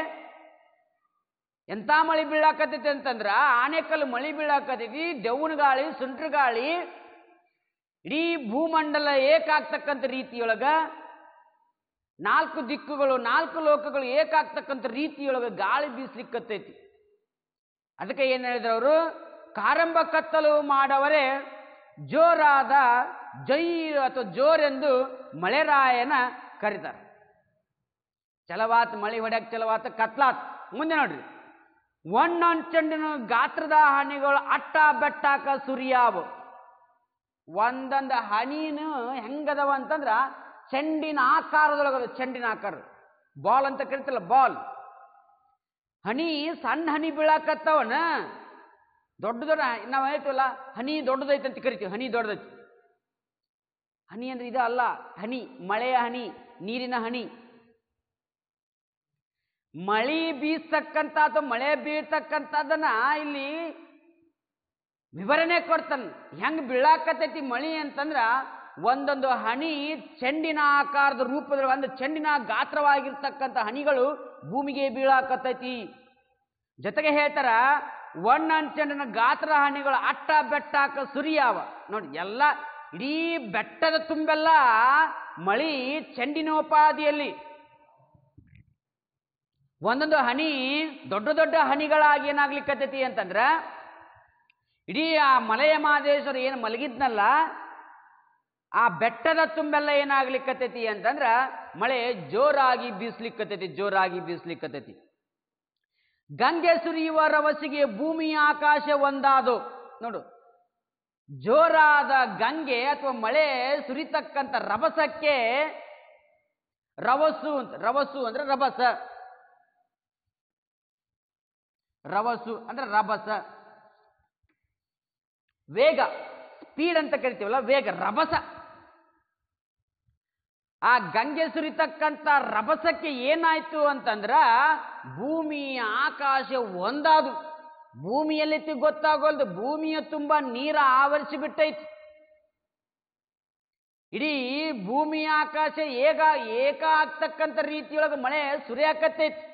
ಎಂತ ಮಳಿ ಬೀಳಾಕತೈತಿ ಅಂತಂದ್ರ ಆನೆಕಲ್ಲು ಮಳಿ ಬೀಳಾಕತೈತಿ ದೆವ್ವನ ಗಾಳಿ ಸುಂಟ್ರ ಗಾಳಿ ಇಡೀ ಭೂಮಂಡಲ ಏಕಾಗ್ತಕ್ಕಂಥ ರೀತಿಯೊಳಗ ನಾಲ್ಕು ದಿಕ್ಕುಗಳು ನಾಲ್ಕು ಲೋಕಗಳು ಏಕಾಗ್ತಕ್ಕಂಥ ರೀತಿಯೊಳಗ ಗಾಳಿ ಬೀಸ್ಲಿಕ್ಕತ್ತೈತಿ ಅದಕ್ಕೆ ಏನ್ ಹೇಳಿದ್ರು ಅವರು ಕಾರಂಬ ಕತ್ತಲು ಮಾಡವರೇ ಜೋರಾದ ಜೈ ಅಥವಾ ಜೋರೆಂದು ಮಳೆರಾಯನ ಕರೀತಾರೆ ಚಲವಾತ್ ಮಳಿ ಹೊಡ್ಯಾಕ ಚಲವಾತ ಕತ್ಲಾತ್ ಮುಂದೆ ನೋಡ್ರಿ ಒಂದೊಂದು ಚೆಂಡಿನ ಗಾತ್ರದ ಹನಿಗಳು ಅಟ್ಟ ಬೆಟ್ಟಾಕ ಸುರಿಯಾವು ಒಂದೊಂದು ಹನಿನು ಹೆಂಗದವ ಅಂತಂದ್ರ ಚೆಂಡಿನ ಆಕಾರದೊಳಗದ ಚೆಂಡಿನ ಆಕಾರ ಬಾಲ್ ಅಂತ ಕರಿತಲ್ಲ ಬಾಲ್ ಹನಿ ಸಣ್ಣ ಹನಿ ಬೀಳಾಕತ್ತವನ ದೊಡ್ಡ ದೊಡ್ಡ ನಾವು ಹೇಳ್ತೀವಲ್ಲ ಹನಿ ದೊಡ್ಡದೈತೆ ಅಂತ ಕರಿತೀವಿ ಹನಿ ದೊಡ್ಡದೈತಿ ಹನಿ ಅಂದ್ರೆ ಇದು ಅಲ್ಲ ಹನಿ ಮಳೆಯ ಹನಿ ನೀರಿನ ಹನಿ ಮಳಿ ಬೀಸ್ತಕ್ಕಂಥ ಅಥವಾ ಮಳೆ ಬೀಳ್ತಕ್ಕಂಥದ್ದನ್ನ ಇಲ್ಲಿ ವಿವರಣೆ ಕೊಡ್ತಾನೆ ಹೆಂಗ್ ಬೀಳಾಕತೈತಿ ಮಳಿ ಅಂತಂದ್ರ ಒಂದೊಂದು ಹನಿ ಚೆಂಡಿನ ಆಕಾರದ ರೂಪದಲ್ಲಿ ಒಂದು ಚೆಂಡಿನ ಗಾತ್ರವಾಗಿರ್ತಕ್ಕಂಥ ಹನಿಗಳು ಭೂಮಿಗೆ ಬೀಳಾಕತೈತಿ ಜೊತೆಗೆ ಹೇಳ್ತಾರ ಒಂದೊಂದು ಚೆಂಡಿನ ಗಾತ್ರ ಹನಿಗಳು ಅಟ್ಟ ಬೆಟ್ಟಾಕ ಸುರಿಯಾವ ನೋಡಿ ಎಲ್ಲ ಇಡೀ ಬೆಟ್ಟದ ತುಂಬೆಲ್ಲ ಮಳಿ ಚೆಂಡಿನೋಪಾದಿಯಲ್ಲಿ ಒಂದೊಂದು ಹನಿ ದೊಡ್ಡ ದೊಡ್ಡ ಹನಿಗಳಾಗಿ ಏನಾಗ್ಲಿಕ್ಕತ್ತೈತಿ ಅಂತಂದ್ರ ಇಡೀ ಆ ಮಲೆಯ ಮಹದೇಶ್ವರ ಏನು ಮಲಗಿದ್ನಲ್ಲ ಆ ಬೆಟ್ಟದ ತುಂಬೆಲ್ಲ ಏನಾಗ್ಲಿಕ್ಕತ್ತೈತಿ ಅಂತಂದ್ರ ಮಳೆ ಜೋರಾಗಿ ಬೀಸ್ಲಿಕ್ಕತ್ತೈತಿ ಜೋರಾಗಿ ಬೀಸ್ಲಿಕ್ಕತ್ತೈತಿ ಗಂಗೆ ಸುರಿಯುವ ರವಸಿಗೆ ಭೂಮಿ ಆಕಾಶ ಒಂದಾದು ನೋಡು ಜೋರಾದ ಗಂಗೆ ಅಥವಾ ಮಳೆ ಸುರಿತಕ್ಕಂಥ ರಭಸಕ್ಕೆ ರವಸು ಅಂತ ರವಸು ಅಂದ್ರೆ ರಭಸ ರವಸು ಅಂದ್ರೆ ರಭಸ ವೇಗ ಸ್ಪೀಡ್ ಅಂತ ಕರಿತೀವಲ್ಲ ವೇಗ ರಭಸ ಆ ಗಂಗೆ ಸುರಿತಕ್ಕಂಥ ರಭಸಕ್ಕೆ ಏನಾಯ್ತು ಅಂತಂದ್ರ ಭೂಮಿ ಆಕಾಶ ಒಂದಾದು ಭೂಮಿಯಲ್ಲಿ ಗೊತ್ತಾಗೋಲ್ದು ಭೂಮಿಯ ತುಂಬ ನೀರ ಆವರಿಸಿ ಬಿಟ್ಟೈತಿ ಇಡೀ ಭೂಮಿ ಆಕಾಶ ಏಕ ಏಕ ಆಗ್ತಕ್ಕಂಥ ರೀತಿಯೊಳಗೆ ಮಳೆ ಸುರಿಯಾಕತ್ತೈತಿ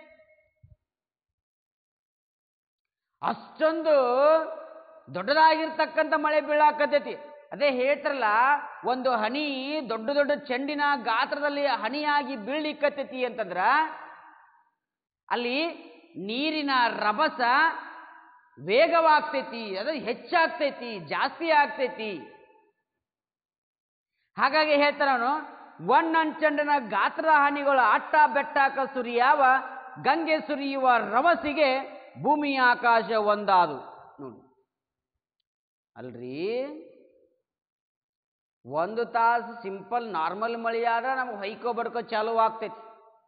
ಅಷ್ಟೊಂದು ದೊಡ್ಡದಾಗಿರ್ತಕ್ಕಂಥ ಮಳೆ ಬೀಳಾಕತ್ತೈತಿ ಅದೇ ಹೇಳ್ತಾರಲ್ಲ ಒಂದು ಹನಿ ದೊಡ್ಡ ದೊಡ್ಡ ಚೆಂಡಿನ ಗಾತ್ರದಲ್ಲಿ ಹನಿಯಾಗಿ ಬೀಳ್ಲಿಕ್ಕತ್ತೈತಿ ಅಂತಂದ್ರ ಅಲ್ಲಿ ನೀರಿನ ರಭಸ ವೇಗವಾಗ್ತೈತಿ ಅದು ಹೆಚ್ಚಾಗ್ತೈತಿ ಜಾಸ್ತಿ ಆಗ್ತೈತಿ ಹಾಗಾಗಿ ಹೇಳ್ತಾರ ಅವನು ಒಣ್ಣಂಚಂಡನ ಗಾತ್ರ ಹಾನಿಗಳು ಅಟ್ಟ ಬೆಟ್ಟಾಕ ಸುರಿಯಾವ ಗಂಗೆ ಸುರಿಯುವ ರಭಸಿಗೆ ಭೂಮಿ ಆಕಾಶ ಒಂದಾದು ನೋಡಿ ಅಲ್ರಿ ಒಂದು ತಾಸು ಸಿಂಪಲ್ ನಾರ್ಮಲ್ ಮಳಿ ಆದ್ರೆ ನಮ್ಗೆ ಹೊಯ್ಕೋ ಬಡ್ಕೋ ಚಾಲು ಆಗ್ತೈತಿ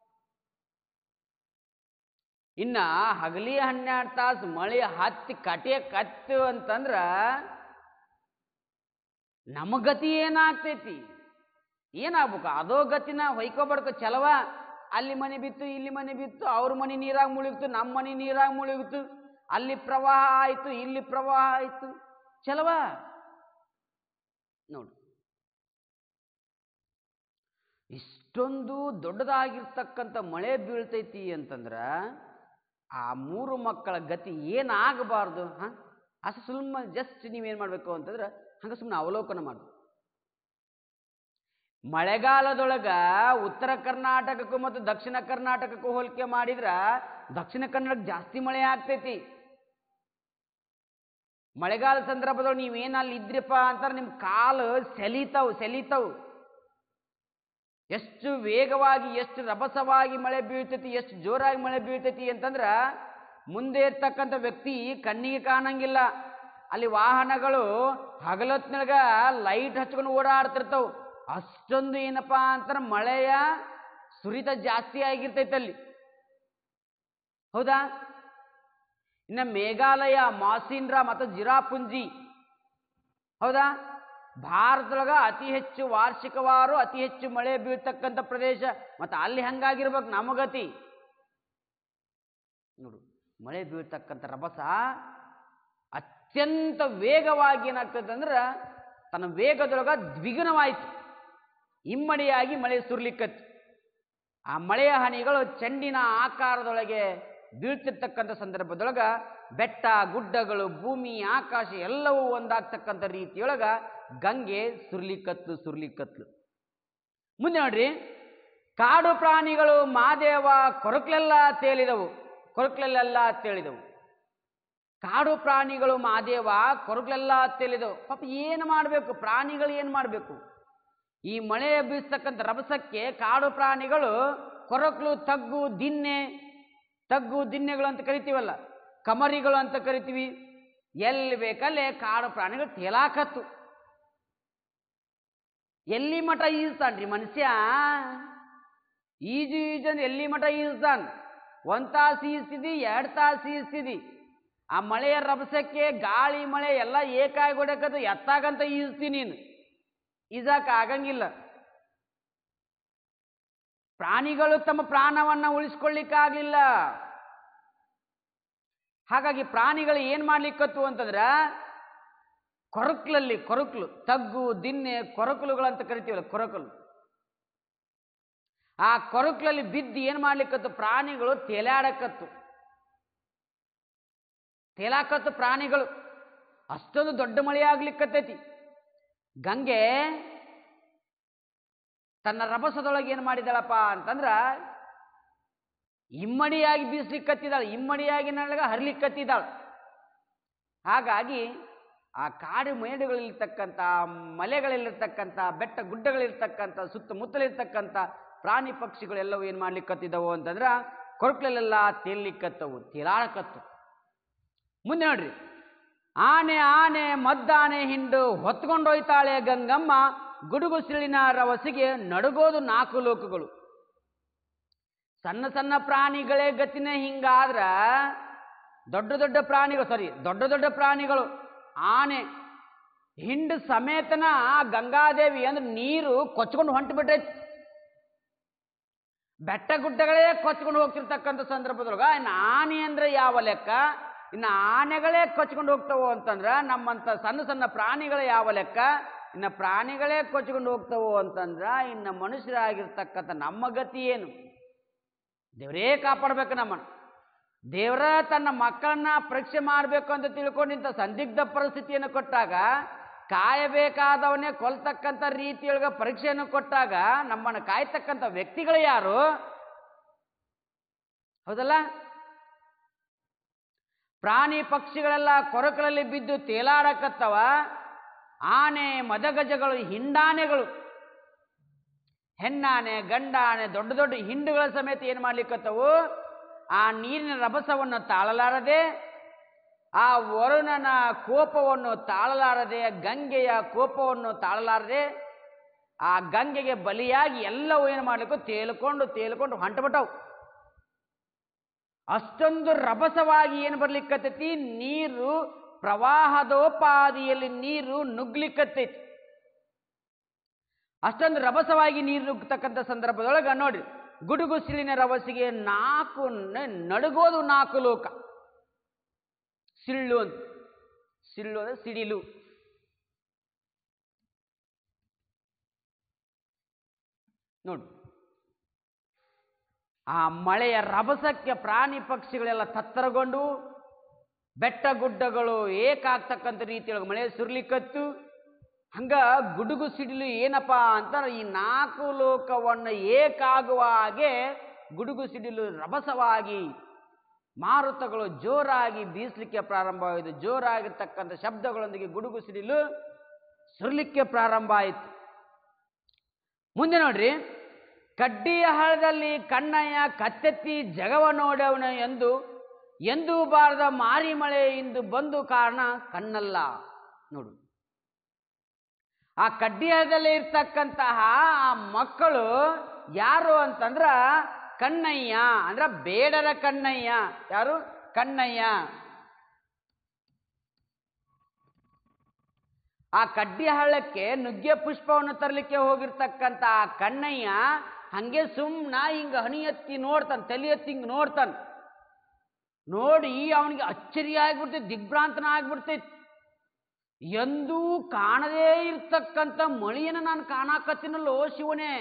ಇನ್ನ ಹಗಲಿ ಹನ್ನೆರಡು ತಾಸು ಮಳೆ ಹತ್ತಿ ಕಟಿಯ ಕತ್ತು ಅಂತಂದ್ರ ನಮ್ಮ ಗತಿ ಏನಾಗ್ತೈತಿ ಏನಾಗ್ಬೇಕು ಅದೋ ಗತಿನ ಹೊಯ್ಕೋ ಬಡ್ಕೋ ಚಲವ ಅಲ್ಲಿ ಮನೆ ಬಿತ್ತು ಇಲ್ಲಿ ಮನೆ ಬಿತ್ತು ಅವ್ರ ಮನೆ ನೀರಾಗ ಮುಳುಗಿತು ನಮ್ಮ ಮನೆ ನೀರಾಗ ಮುಳುಗಿತು ಅಲ್ಲಿ ಪ್ರವಾಹ ಆಯ್ತು ಇಲ್ಲಿ ಪ್ರವಾಹ ಆಯ್ತು ಚಲವ ನೋಡು ಇಷ್ಟೊಂದು ದೊಡ್ಡದಾಗಿರ್ತಕ್ಕಂಥ ಮಳೆ ಬೀಳ್ತೈತಿ ಅಂತಂದ್ರ ಆ ಮೂರು ಮಕ್ಕಳ ಗತಿ ಏನಾಗಬಾರ್ದು ಹಾ ಅಸ ಸುಮ್ಮ ಜಸ್ಟ್ ನೀವೇನ್ ಮಾಡ್ಬೇಕು ಅಂತಂದ್ರೆ ಹಂಗ ಸುಮ್ಮನೆ ಅವಲೋಕನ ಮಾಡು ಮಳೆಗಾಲದೊಳಗ ಉತ್ತರ ಕರ್ನಾಟಕಕ್ಕೂ ಮತ್ತು ದಕ್ಷಿಣ ಕರ್ನಾಟಕಕ್ಕೂ ಹೋಲಿಕೆ ಮಾಡಿದ್ರ ದಕ್ಷಿಣ ಕನ್ನಡಕ್ಕೆ ಜಾಸ್ತಿ ಮಳೆ ಆಗ್ತೈತಿ ಮಳೆಗಾಲ ಸಂದರ್ಭದೊಳಗೆ ನೀವೇನು ಅಲ್ಲಿ ಇದ್ರಿಪ್ಪ ಅಂತಾರೆ ನಿಮ್ಮ ಕಾಲು ಸೆಲಿತಾವ್ ಸೆಲಿತಾವ್ ಎಷ್ಟು ವೇಗವಾಗಿ ಎಷ್ಟು ರಭಸವಾಗಿ ಮಳೆ ಬೀಳ್ತೈತಿ ಎಷ್ಟು ಜೋರಾಗಿ ಮಳೆ ಬೀಳ್ತೈತಿ ಅಂತಂದ್ರ ಮುಂದೆ ಇರ್ತಕ್ಕಂಥ ವ್ಯಕ್ತಿ ಕಣ್ಣಿಗೆ ಕಾಣಂಗಿಲ್ಲ ಅಲ್ಲಿ ವಾಹನಗಳು ಹಗಲೊತ್ನೊಳಗ ಲೈಟ್ ಹಚ್ಕೊಂಡು ಓಡಾಡ್ತಿರ್ತಾವ ಅಷ್ಟೊಂದು ಏನಪ್ಪಾ ಅಂತಾರೆ ಮಳೆಯ ಸುರಿತ ಜಾಸ್ತಿ ಆಗಿರ್ತೈತೆ ಅಲ್ಲಿ ಹೌದಾ ಇನ್ನು ಮೇಘಾಲಯ ಮಾಸಿನ್ರ ಮತ್ತು ಜಿರಾಪುಂಜಿ ಹೌದಾ ಭಾರತದೊಳಗ ಅತಿ ಹೆಚ್ಚು ವಾರ್ಷಿಕವಾರು ಅತಿ ಹೆಚ್ಚು ಮಳೆ ಬೀಳ್ತಕ್ಕಂಥ ಪ್ರದೇಶ ಮತ್ತು ಅಲ್ಲಿ ಹಂಗಾಗಿರ್ಬೇಕು ನಮಗತಿ ನೋಡು ಮಳೆ ಬೀಳ್ತಕ್ಕಂಥ ರಭಸ ಅತ್ಯಂತ ವೇಗವಾಗಿ ಏನಾಗ್ತದೆ ಅಂದ್ರೆ ತನ್ನ ವೇಗದೊಳಗ ದ್ವಿಗುಣವಾಯಿತು ಇಮ್ಮಡಿಯಾಗಿ ಮಳೆ ಸುರ್ಲಿಕ್ಕತ್ತು ಆ ಮಳೆಯ ಹನಿಗಳು ಚೆಂಡಿನ ಆಕಾರದೊಳಗೆ ಬೀಳ್ತಿರ್ತಕ್ಕಂಥ ಸಂದರ್ಭದೊಳಗ ಬೆಟ್ಟ ಗುಡ್ಡಗಳು ಭೂಮಿ ಆಕಾಶ ಎಲ್ಲವೂ ಒಂದಾಗ್ತಕ್ಕಂಥ ರೀತಿಯೊಳಗ ಗಂಗೆ ಸುರ್ಲಿಕತ್ಲು ಸುರ್ಲಿಕತ್ಲು ಮುಂದೆ ನೋಡ್ರಿ ಕಾಡು ಪ್ರಾಣಿಗಳು ಮಾದೇವ ಕೊರಕ್ಲೆಲ್ಲ ತೇಲಿದವು ಕೊರಕ್ಲೆಲ್ಲ ತೇಳಿದವು ಕಾಡು ಪ್ರಾಣಿಗಳು ಮಾದೇವ ಕೊರಗ್ಲೆಲ್ಲ ತೇಲಿದವು ಪಾಪ ಏನು ಮಾಡಬೇಕು ಪ್ರಾಣಿಗಳು ಏನು ಮಾಡಬೇಕು ಈ ಮಳೆ ಬೀಸ್ತಕ್ಕಂಥ ರಭಸಕ್ಕೆ ಕಾಡು ಪ್ರಾಣಿಗಳು ಕೊರಕ್ಲು ತಗ್ಗು ದಿನ್ನೆ ತಗ್ಗು ದಿನ್ನೆಗಳು ಅಂತ ಕರಿತೀವಲ್ಲ ಕಮರಿಗಳು ಅಂತ ಕರಿತೀವಿ ಎಲ್ಲಿ ಬೇಕಲ್ಲೇ ಕಾಡು ಪ್ರಾಣಿಗಳು ತೇಲಾಕತ್ತು ಎಲ್ಲಿ ಮಠ ಈಜ್ತಾನ್ರಿ ಮನುಷ್ಯ ಈಜು ಈಜನ್ ಎಲ್ಲಿ ಮಠ ಈಜ್ತಾನ್ ಒಂದ್ ತಾಸು ಈಸ್ತಿದಿ ಎರಡು ತಾಸು ಈಸ್ತಿದಿ ಆ ಮಳೆಯ ರಭಸಕ್ಕೆ ಗಾಳಿ ಮಳೆ ಎಲ್ಲ ಏಕಾಗಿ ಹೊಡಕತ್ತು ಎತ್ತಾಗಂತ ಈಜ್ತಿ ನೀನು ಈಜಾಕ ಆಗಂಗಿಲ್ಲ ಪ್ರಾಣಿಗಳು ತಮ್ಮ ಪ್ರಾಣವನ್ನ ಉಳಿಸ್ಕೊಳ್ಳಿಕ್ಕಾಗ್ಲಿಲ್ಲ ಹಾಗಾಗಿ ಪ್ರಾಣಿಗಳು ಏನ್ ಮಾಡ್ಲಿಕ್ಕತ್ತು ಅಂತಂದ್ರ ಕೊರಕ್ಲಲ್ಲಿ ಕೊರಕ್ಲು ತಗ್ಗು ದಿನ್ನೆ ಕೊರಕಲುಗಳು ಅಂತ ಕರಿತೀವಲ್ಲ ಕೊರಕಲು ಆ ಕೊರಕ್ಲಲ್ಲಿ ಬಿದ್ದು ಏನ್ ಮಾಡ್ಲಿಕ್ಕತ್ತು ಪ್ರಾಣಿಗಳು ತೇಲಾಡಕತ್ತು ತೇಲಾಕತ್ತು ಪ್ರಾಣಿಗಳು ಅಷ್ಟೊಂದು ದೊಡ್ಡ ಮಳೆ ಆಗ್ಲಿಕ್ಕತ್ತೈತಿ ಗಂಗೆ ತನ್ನ ರಭಸದೊಳಗೆ ಏನು ಮಾಡಿದಳಪ್ಪ ಅಂತಂದ್ರ ಇಮ್ಮಡಿಯಾಗಿ ಬೀಸ್ಲಿಕ್ಕೆ ಕತ್ತಿದಾಳೆ ಇಮ್ಮಡಿಯಾಗಿ ನಳಗ ಹರ್ಲಿಕ್ಕೆ ಕತ್ತಿದಾಳೆ ಹಾಗಾಗಿ ಆ ಕಾಡು ಮೇಡುಗಳಲ್ಲಿರ್ತಕ್ಕಂಥ ಮಲೆಗಳಲ್ಲಿರ್ತಕ್ಕಂಥ ಬೆಟ್ಟ ಗುಡ್ಡಗಳಿರ್ತಕ್ಕಂಥ ಸುತ್ತಮುತ್ತಲಿರ್ತಕ್ಕಂಥ ಪ್ರಾಣಿ ಪಕ್ಷಿಗಳೆಲ್ಲವೂ ಏನು ಮಾಡ್ಲಿಕ್ಕೆ ಕತ್ತಿದ್ದವು ಅಂತಂದ್ರ ಕೊರಕಲೆಲ್ಲ ತೇಲಿಕ್ಕತ್ತವು ತೇಲಾಡಕತ್ತು ಮುಂದೆ ನೋಡ್ರಿ ಆನೆ ಆನೆ ಮದ್ದಾನೆ ಹಿಂಡು ಹೊತ್ಕೊಂಡೊಯ್ತಾಳೆ ಗಂಗಮ್ಮ ಗುಡುಗು ಸಿಳಿನ ರವಸಿಗೆ ನಡುಗೋದು ನಾಲ್ಕು ಲೋಕಗಳು ಸಣ್ಣ ಸಣ್ಣ ಪ್ರಾಣಿಗಳೇ ಗತಿನೇ ಹಿಂಗಾದ್ರ ದೊಡ್ಡ ದೊಡ್ಡ ಪ್ರಾಣಿಗಳು ಸಾರಿ ದೊಡ್ಡ ದೊಡ್ಡ ಪ್ರಾಣಿಗಳು ಆನೆ ಹಿಂಡು ಸಮೇತನ ಗಂಗಾದೇವಿ ಅಂದ್ರೆ ನೀರು ಕೊಚ್ಕೊಂಡು ಹೊಂಟು ಬಿಟ್ಟೈತಿ ಬೆಟ್ಟ ಗುಡ್ಡಗಳೇ ಕೊಚ್ಕೊಂಡು ಹೋಗ್ತಿರ್ತಕ್ಕಂಥ ಸಂದರ್ಭದೊಳಗ ಇನ್ನು ಆನೆ ಅಂದ್ರೆ ಯಾವ ಲೆಕ್ಕ ಇನ್ನು ಆನೆಗಳೇ ಕೊಚ್ಕೊಂಡು ಹೋಗ್ತಾವೋ ಅಂತಂದ್ರೆ ನಮ್ಮಂಥ ಸಣ್ಣ ಸಣ್ಣ ಪ್ರಾಣಿಗಳು ಯಾವ ಲೆಕ್ಕ ಇನ್ನು ಪ್ರಾಣಿಗಳೇ ಕೊಚ್ಕೊಂಡು ಹೋಗ್ತಾವೋ ಅಂತಂದ್ರ ಇನ್ನು ಮನುಷ್ಯರಾಗಿರ್ತಕ್ಕಂಥ ನಮ್ಮ ಗತಿ ಏನು ದೇವರೇ ಕಾಪಾಡ್ಬೇಕು ನಮ್ಮನ್ನು ದೇವರ ತನ್ನ ಮಕ್ಕಳನ್ನ ಪರೀಕ್ಷೆ ಮಾಡಬೇಕು ಅಂತ ತಿಳ್ಕೊಂಡು ಇಂಥ ಸಂದಿಗ್ಧ ಪರಿಸ್ಥಿತಿಯನ್ನು ಕೊಟ್ಟಾಗ ಕಾಯಬೇಕಾದವನ್ನೇ ಕೊಲ್ತಕ್ಕಂಥ ರೀತಿಯೊಳಗ ಪರೀಕ್ಷೆಯನ್ನು ಕೊಟ್ಟಾಗ ನಮ್ಮನ್ನು ಕಾಯ್ತಕ್ಕಂಥ ವ್ಯಕ್ತಿಗಳು ಯಾರು ಹೌದಲ್ಲ ಪ್ರಾಣಿ ಪಕ್ಷಿಗಳೆಲ್ಲ ಕೊರಕಲಲ್ಲಿ ಬಿದ್ದು ತೇಲಾಡಕತ್ತವ ಆನೆ ಮದಗಜಗಳು ಹಿಂಡಾನೆಗಳು ಹೆಣ್ಣಾನೆ ಗಂಡಾನೆ ದೊಡ್ಡ ದೊಡ್ಡ ಹಿಂಡುಗಳ ಸಮೇತ ಏನು ಮಾಡ್ಲಿಕ್ಕತ್ತವು ಆ ನೀರಿನ ರಭಸವನ್ನು ತಾಳಲಾರದೆ ಆ ವರುಣನ ಕೋಪವನ್ನು ತಾಳಲಾರದೆ ಗಂಗೆಯ ಕೋಪವನ್ನು ತಾಳಲಾರದೆ ಆ ಗಂಗೆಗೆ ಬಲಿಯಾಗಿ ಎಲ್ಲವೂ ಏನು ಮಾಡ್ಲಿಕ್ಕೂ ತೇಲ್ಕೊಂಡು ತೇಲ್ಕೊಂಡು ಹೊಂಟಬಿಟ್ಟವು ಅಷ್ಟೊಂದು ರಭಸವಾಗಿ ಏನು ಬರ್ಲಿಕ್ಕತ್ತೈತಿ ನೀರು ಪ್ರವಾಹದೋಪಾದಿಯಲ್ಲಿ ನೀರು ನುಗ್ಲಿಕ್ಕತ್ತೈತಿ ಅಷ್ಟೊಂದು ರಭಸವಾಗಿ ನೀರು ನುಗ್ಗತಕ್ಕಂಥ ಸಂದರ್ಭದೊಳಗೆ ನೋಡ್ರಿ ಗುಡುಗು ಸಿಳಿನ ರಭಸಿಗೆ ನಾಲ್ಕು ನ- ನಡುಗೋದು ನಾಲ್ಕು ಲೋಕ ಸಿಳ್ಳು ಅಂತ ಸಿಳ್ಳು ಅಂದ್ರೆ ಸಿಡಿಲು ನೋಡಿ ಆ ಮಳೆಯ ರಭಸಕ್ಕೆ ಪ್ರಾಣಿ ಪಕ್ಷಿಗಳೆಲ್ಲ ತತ್ತರಗೊಂಡು ಬೆಟ್ಟ ಗುಡ್ಡಗಳು ಏಕಾಗ್ತಕ್ಕಂಥ ರೀತಿಯೊಳಗೆ ಮಳೆ ಸುರ್ಲಿಕ್ಕತ್ತು ಹಂಗ ಗುಡುಗು ಸಿಡಿಲು ಏನಪ್ಪ ಅಂತ ಈ ನಾಲ್ಕು ಲೋಕವನ್ನು ಏಕಾಗುವ ಹಾಗೆ ಗುಡುಗು ಸಿಡಿಲು ರಭಸವಾಗಿ ಮಾರುತಗಳು ಜೋರಾಗಿ ಬೀಸಲಿಕ್ಕೆ ಪ್ರಾರಂಭವಾಯಿತು ಜೋರಾಗಿರ್ತಕ್ಕಂಥ ಶಬ್ದಗಳೊಂದಿಗೆ ಗುಡುಗು ಸಿಡಿಲು ಸುರ್ಲಿಕ್ಕೆ ಪ್ರಾರಂಭ ಆಯಿತು ಮುಂದೆ ನೋಡ್ರಿ ಕಡ್ಡಿಯ ಹಳದಲ್ಲಿ ಕಣ್ಣಯ್ಯ ಕತ್ತೆತ್ತಿ ಜಗವ ನೋಡವನ ಎಂದು ಎಂದೂ ಬಾರದ ಮಾರಿ ಮಳೆ ಇಂದು ಬಂದು ಕಾರಣ ಕಣ್ಣಲ್ಲ ನೋಡು ಆ ಕಡ್ಡಿಯದಲ್ಲಿ ಇರ್ತಕ್ಕಂತಹ ಆ ಮಕ್ಕಳು ಯಾರು ಅಂತಂದ್ರ ಕಣ್ಣಯ್ಯ ಅಂದ್ರ ಬೇಡರ ಕಣ್ಣಯ್ಯ ಯಾರು ಕಣ್ಣಯ್ಯ ಆ ಕಡ್ಡಿ ಹಳ್ಳಕ್ಕೆ ನುಗ್ಗೆ ಪುಷ್ಪವನ್ನು ತರಲಿಕ್ಕೆ ಹೋಗಿರ್ತಕ್ಕಂಥ ಆ ಕಣ್ಣಯ್ಯ ಹಂಗೆ ಸುಮ್ನ ಹಿಂಗ ಹನಿ ಎತ್ತಿ ನೋಡ್ತಾನೆ ತಲೆ ಎತ್ತಿ ಹಿಂಗ್ ನೋಡ್ತಾನೆ ನೋಡಿ ಅವನಿಗೆ ಅಚ್ಚರಿ ಆಗ್ಬಿಡ್ತೈತಿ ದಿಗ್ಭ್ರಾಂತನ ಆಗ್ಬಿಡ್ತೈತಿ ಎಂದೂ ಕಾಣದೇ ಇರ್ತಕ್ಕಂಥ ಮಳಿಯನ್ನು ನಾನು ಕಾಣಾಕತ್ತೀನಲ್ಲೋ ಶಿವನೇ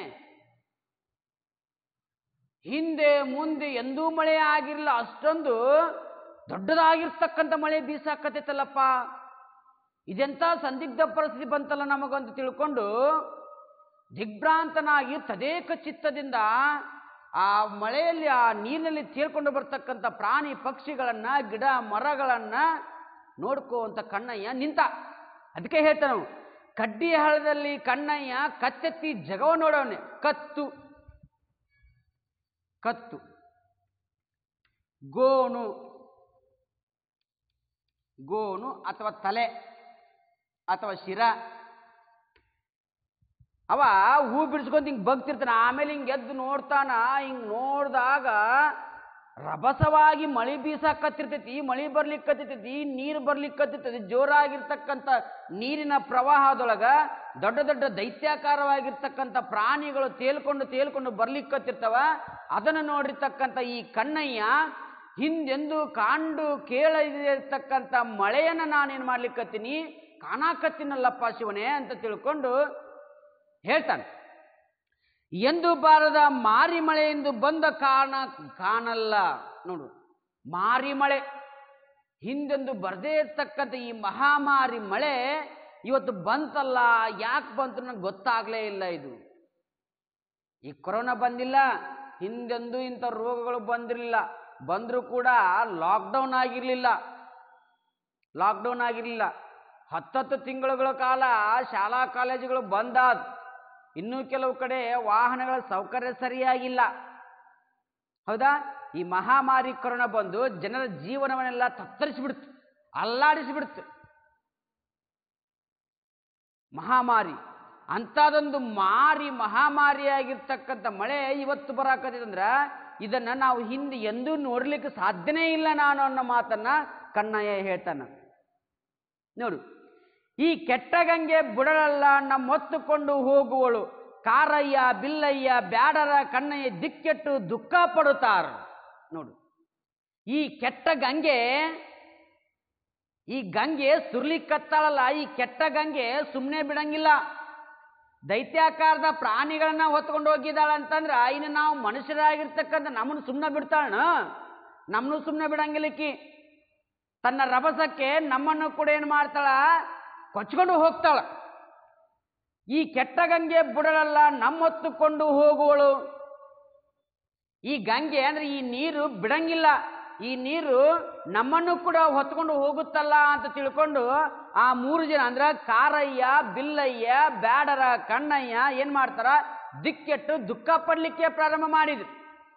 ಹಿಂದೆ ಮುಂದೆ ಎಂದೂ ಮಳೆ ಆಗಿರಲಿಲ್ಲ ಅಷ್ಟೊಂದು ದೊಡ್ಡದಾಗಿರ್ತಕ್ಕಂಥ ಮಳೆ ಬೀಸಾಕತ್ತೈತಲ್ಲಪ್ಪ ಇದೆಂಥ ಸಂದಿಗ್ಧ ಪರಿಸ್ಥಿತಿ ಬಂತಲ್ಲ ನಮಗಂತ ತಿಳ್ಕೊಂಡು ದಿಗ್ಭ್ರಾಂತನಾಗಿ ತದೇಕ ಚಿತ್ತದಿಂದ ಆ ಮಳೆಯಲ್ಲಿ ಆ ನೀರಿನಲ್ಲಿ ತೇಲ್ಕೊಂಡು ಬರ್ತಕ್ಕಂಥ ಪ್ರಾಣಿ ಪಕ್ಷಿಗಳನ್ನ ಗಿಡ ಮರಗಳನ್ನ ನೋಡ್ಕೋಂತ ಕಣ್ಣಯ್ಯ ನಿಂತ ಅದಕ್ಕೆ ಹೇಳ್ತಾನೆ ನಾವು ಕಡ್ಡಿ ಹಳದಲ್ಲಿ ಕಣ್ಣಯ್ಯ ಕತ್ತೆತ್ತಿ ಜಗವ ನೋಡವನೆ ಕತ್ತು ಕತ್ತು ಗೋಣು ಗೋಣು ಅಥವಾ ತಲೆ ಅಥವಾ ಶಿರ ಅವ ಹೂ ಬಿಡಿಸ್ಕೊಂತ ಹಿಂಗೆ ಬಗ್ತಿರ್ತಾನ ಆಮೇಲೆ ಹಿಂಗೆ ಎದ್ದು ನೋಡ್ತಾನ ಹಿಂಗೆ ನೋಡಿದಾಗ ರಭಸವಾಗಿ ಮಳಿ ಬೀಸಾಕತ್ತಿರ್ತೈತಿ ಮಳಿ ಬರ್ಲಿಕ್ಕತ್ತೈತಿ ನೀರು ಬರ್ಲಿಕ್ಕತ್ತೈತಿ ಜೋರಾಗಿರ್ತಕ್ಕಂಥ ನೀರಿನ ಪ್ರವಾಹದೊಳಗ ದೊಡ್ಡ ದೊಡ್ಡ ದೈತ್ಯಾಕಾರವಾಗಿರ್ತಕ್ಕಂಥ ಪ್ರಾಣಿಗಳು ತೇಲ್ಕೊಂಡು ತೇಲ್ಕೊಂಡು ಬರ್ಲಿಕ್ಕತ್ತಿರ್ತಾವ ಅದನ್ನು ನೋಡಿರ್ತಕ್ಕಂಥ ಈ ಕಣ್ಣಯ್ಯ ಹಿಂದೆಂದು ಕಾಂಡು ಕೇಳದಿರ್ತಕ್ಕಂಥ ಮಳೆಯನ್ನು ನಾನೇನು ಮಾಡ್ಲಿಕ್ಕತ್ತೀನಿ ಕಾಣಾಕತ್ತೀನಲ್ಲಪ್ಪ ಶಿವನೇ ಅಂತ ತಿಳ್ಕೊಂಡು ಹೇಳ್ತಾನೆ ಎಂದು ಬಾರದ ಮಾರಿ ಮಳೆಯೆಂದು ಬಂದ ಕಾರಣ ಕಾಣಲ್ಲ ನೋಡು ಮಾರಿ ಮಳೆ ಹಿಂದೆಂದು ಬರದೇ ಇರ್ತಕ್ಕಂಥ ಈ ಮಹಾಮಾರಿ ಮಳೆ ಇವತ್ತು ಬಂತಲ್ಲ ಯಾಕೆ ಬಂತು ನನಗೆ ಗೊತ್ತಾಗ್ಲೇ ಇಲ್ಲ ಇದು ಈ ಕೊರೋನಾ ಬಂದಿಲ್ಲ ಹಿಂದೆಂದೂ ಇಂಥ ರೋಗಗಳು ಬಂದಿರಲಿಲ್ಲ ಬಂದರೂ ಕೂಡ ಲಾಕ್ಡೌನ್ ಆಗಿರಲಿಲ್ಲ ಲಾಕ್ಡೌನ್ ಆಗಿರಲಿಲ್ಲ ಹತ್ತತ್ತು ತಿಂಗಳುಗಳ ಕಾಲ ಶಾಲಾ ಕಾಲೇಜುಗಳು ಬಂದಾದ ಇನ್ನೂ ಕೆಲವು ಕಡೆ ವಾಹನಗಳ ಸೌಕರ್ಯ ಸರಿಯಾಗಿಲ್ಲ ಹೌದಾ ಈ ಮಹಾಮಾರಿ ಕೊರೋನಾ ಬಂದು ಜನರ ಜೀವನವನ್ನೆಲ್ಲ ತತ್ತರಿಸಿಬಿಡ್ತು ಅಲ್ಲಾಡಿಸಿಬಿಡ್ತು ಮಹಾಮಾರಿ ಅಂಥದೊಂದು ಮಾರಿ ಮಹಾಮಾರಿಯಾಗಿರ್ತಕ್ಕಂಥ ಮಳೆ ಇವತ್ತು ಬರಾಕತ್ತಂದ್ರ ಇದನ್ನ ನಾವು ಹಿಂದೆ ಎಂದೂ ನೋಡ್ಲಿಕ್ಕೆ ಸಾಧ್ಯನೇ ಇಲ್ಲ ನಾನು ಅನ್ನೋ ಮಾತನ್ನ ಕಣ್ಣಯ್ಯ ಹೇಳ್ತಾನ ನೋಡು ಈ ಕೆಟ್ಟ ಗಂಗೆ ಬುಡಲಲ್ಲ ನಮ್ಮೊತ್ತುಕೊಂಡು ಹೋಗುವಳು ಕಾರಯ್ಯ ಬಿಲ್ಲಯ್ಯ ಬ್ಯಾಡರ ಕಣ್ಣಯ್ಯ ದಿಕ್ಕೆಟ್ಟು ದುಃಖ ಪಡುತ್ತಾರ ನೋಡು ಈ ಕೆಟ್ಟ ಗಂಗೆ ಈ ಗಂಗೆ ಸುರ್ಲಿಕ್ಕತ್ತಾಳಲ್ಲ ಈ ಕೆಟ್ಟ ಗಂಗೆ ಸುಮ್ಮನೆ ಬಿಡಂಗಿಲ್ಲ ದೈತ್ಯಾಕಾರದ ಪ್ರಾಣಿಗಳನ್ನ ಹೊತ್ಕೊಂಡು ಹೋಗಿದ್ದಾಳ ಅಂತಂದ್ರ ಇನ್ನು ನಾವು ಮನುಷ್ಯರಾಗಿರ್ತಕ್ಕಂಥ ನಮ್ಮನ್ನು ಸುಮ್ಮನೆ ಬಿಡ್ತಾಳ ನಮ್ಮನ್ನು ಸುಮ್ಮನೆ ಬಿಡಂಗಿಲ್ಲಕ್ಕಿ ತನ್ನ ರಭಸಕ್ಕೆ ನಮ್ಮನ್ನು ಕೂಡ ಏನು ಮಾಡ್ತಾಳ ಕೊಚ್ಕೊಂಡು ಹೋಗ್ತಾಳ ಈ ಕೆಟ್ಟ ಗಂಗೆ ಬುಡಲಲ್ಲ ನಮ್ಮೊತ್ತುಕೊಂಡು ಹೋಗುವಳು ಈ ಗಂಗೆ ಅಂದ್ರೆ ಈ ನೀರು ಬಿಡಂಗಿಲ್ಲ ಈ ನೀರು ನಮ್ಮನ್ನು ಕೂಡ ಹೊತ್ಕೊಂಡು ಹೋಗುತ್ತಲ್ಲ ಅಂತ ತಿಳ್ಕೊಂಡು ಆ ಮೂರು ಜನ ಅಂದ್ರೆ ಕಾರಯ್ಯ ಬಿಲ್ಲಯ್ಯ ಬ್ಯಾಡರ ಕಣ್ಣಯ್ಯ ಏನ್ ಮಾಡ್ತಾರ ದಿಕ್ಕೆಟ್ಟು ದುಃಖ ಪಡ್ಲಿಕ್ಕೆ ಪ್ರಾರಂಭ ಮಾಡಿದ್ರು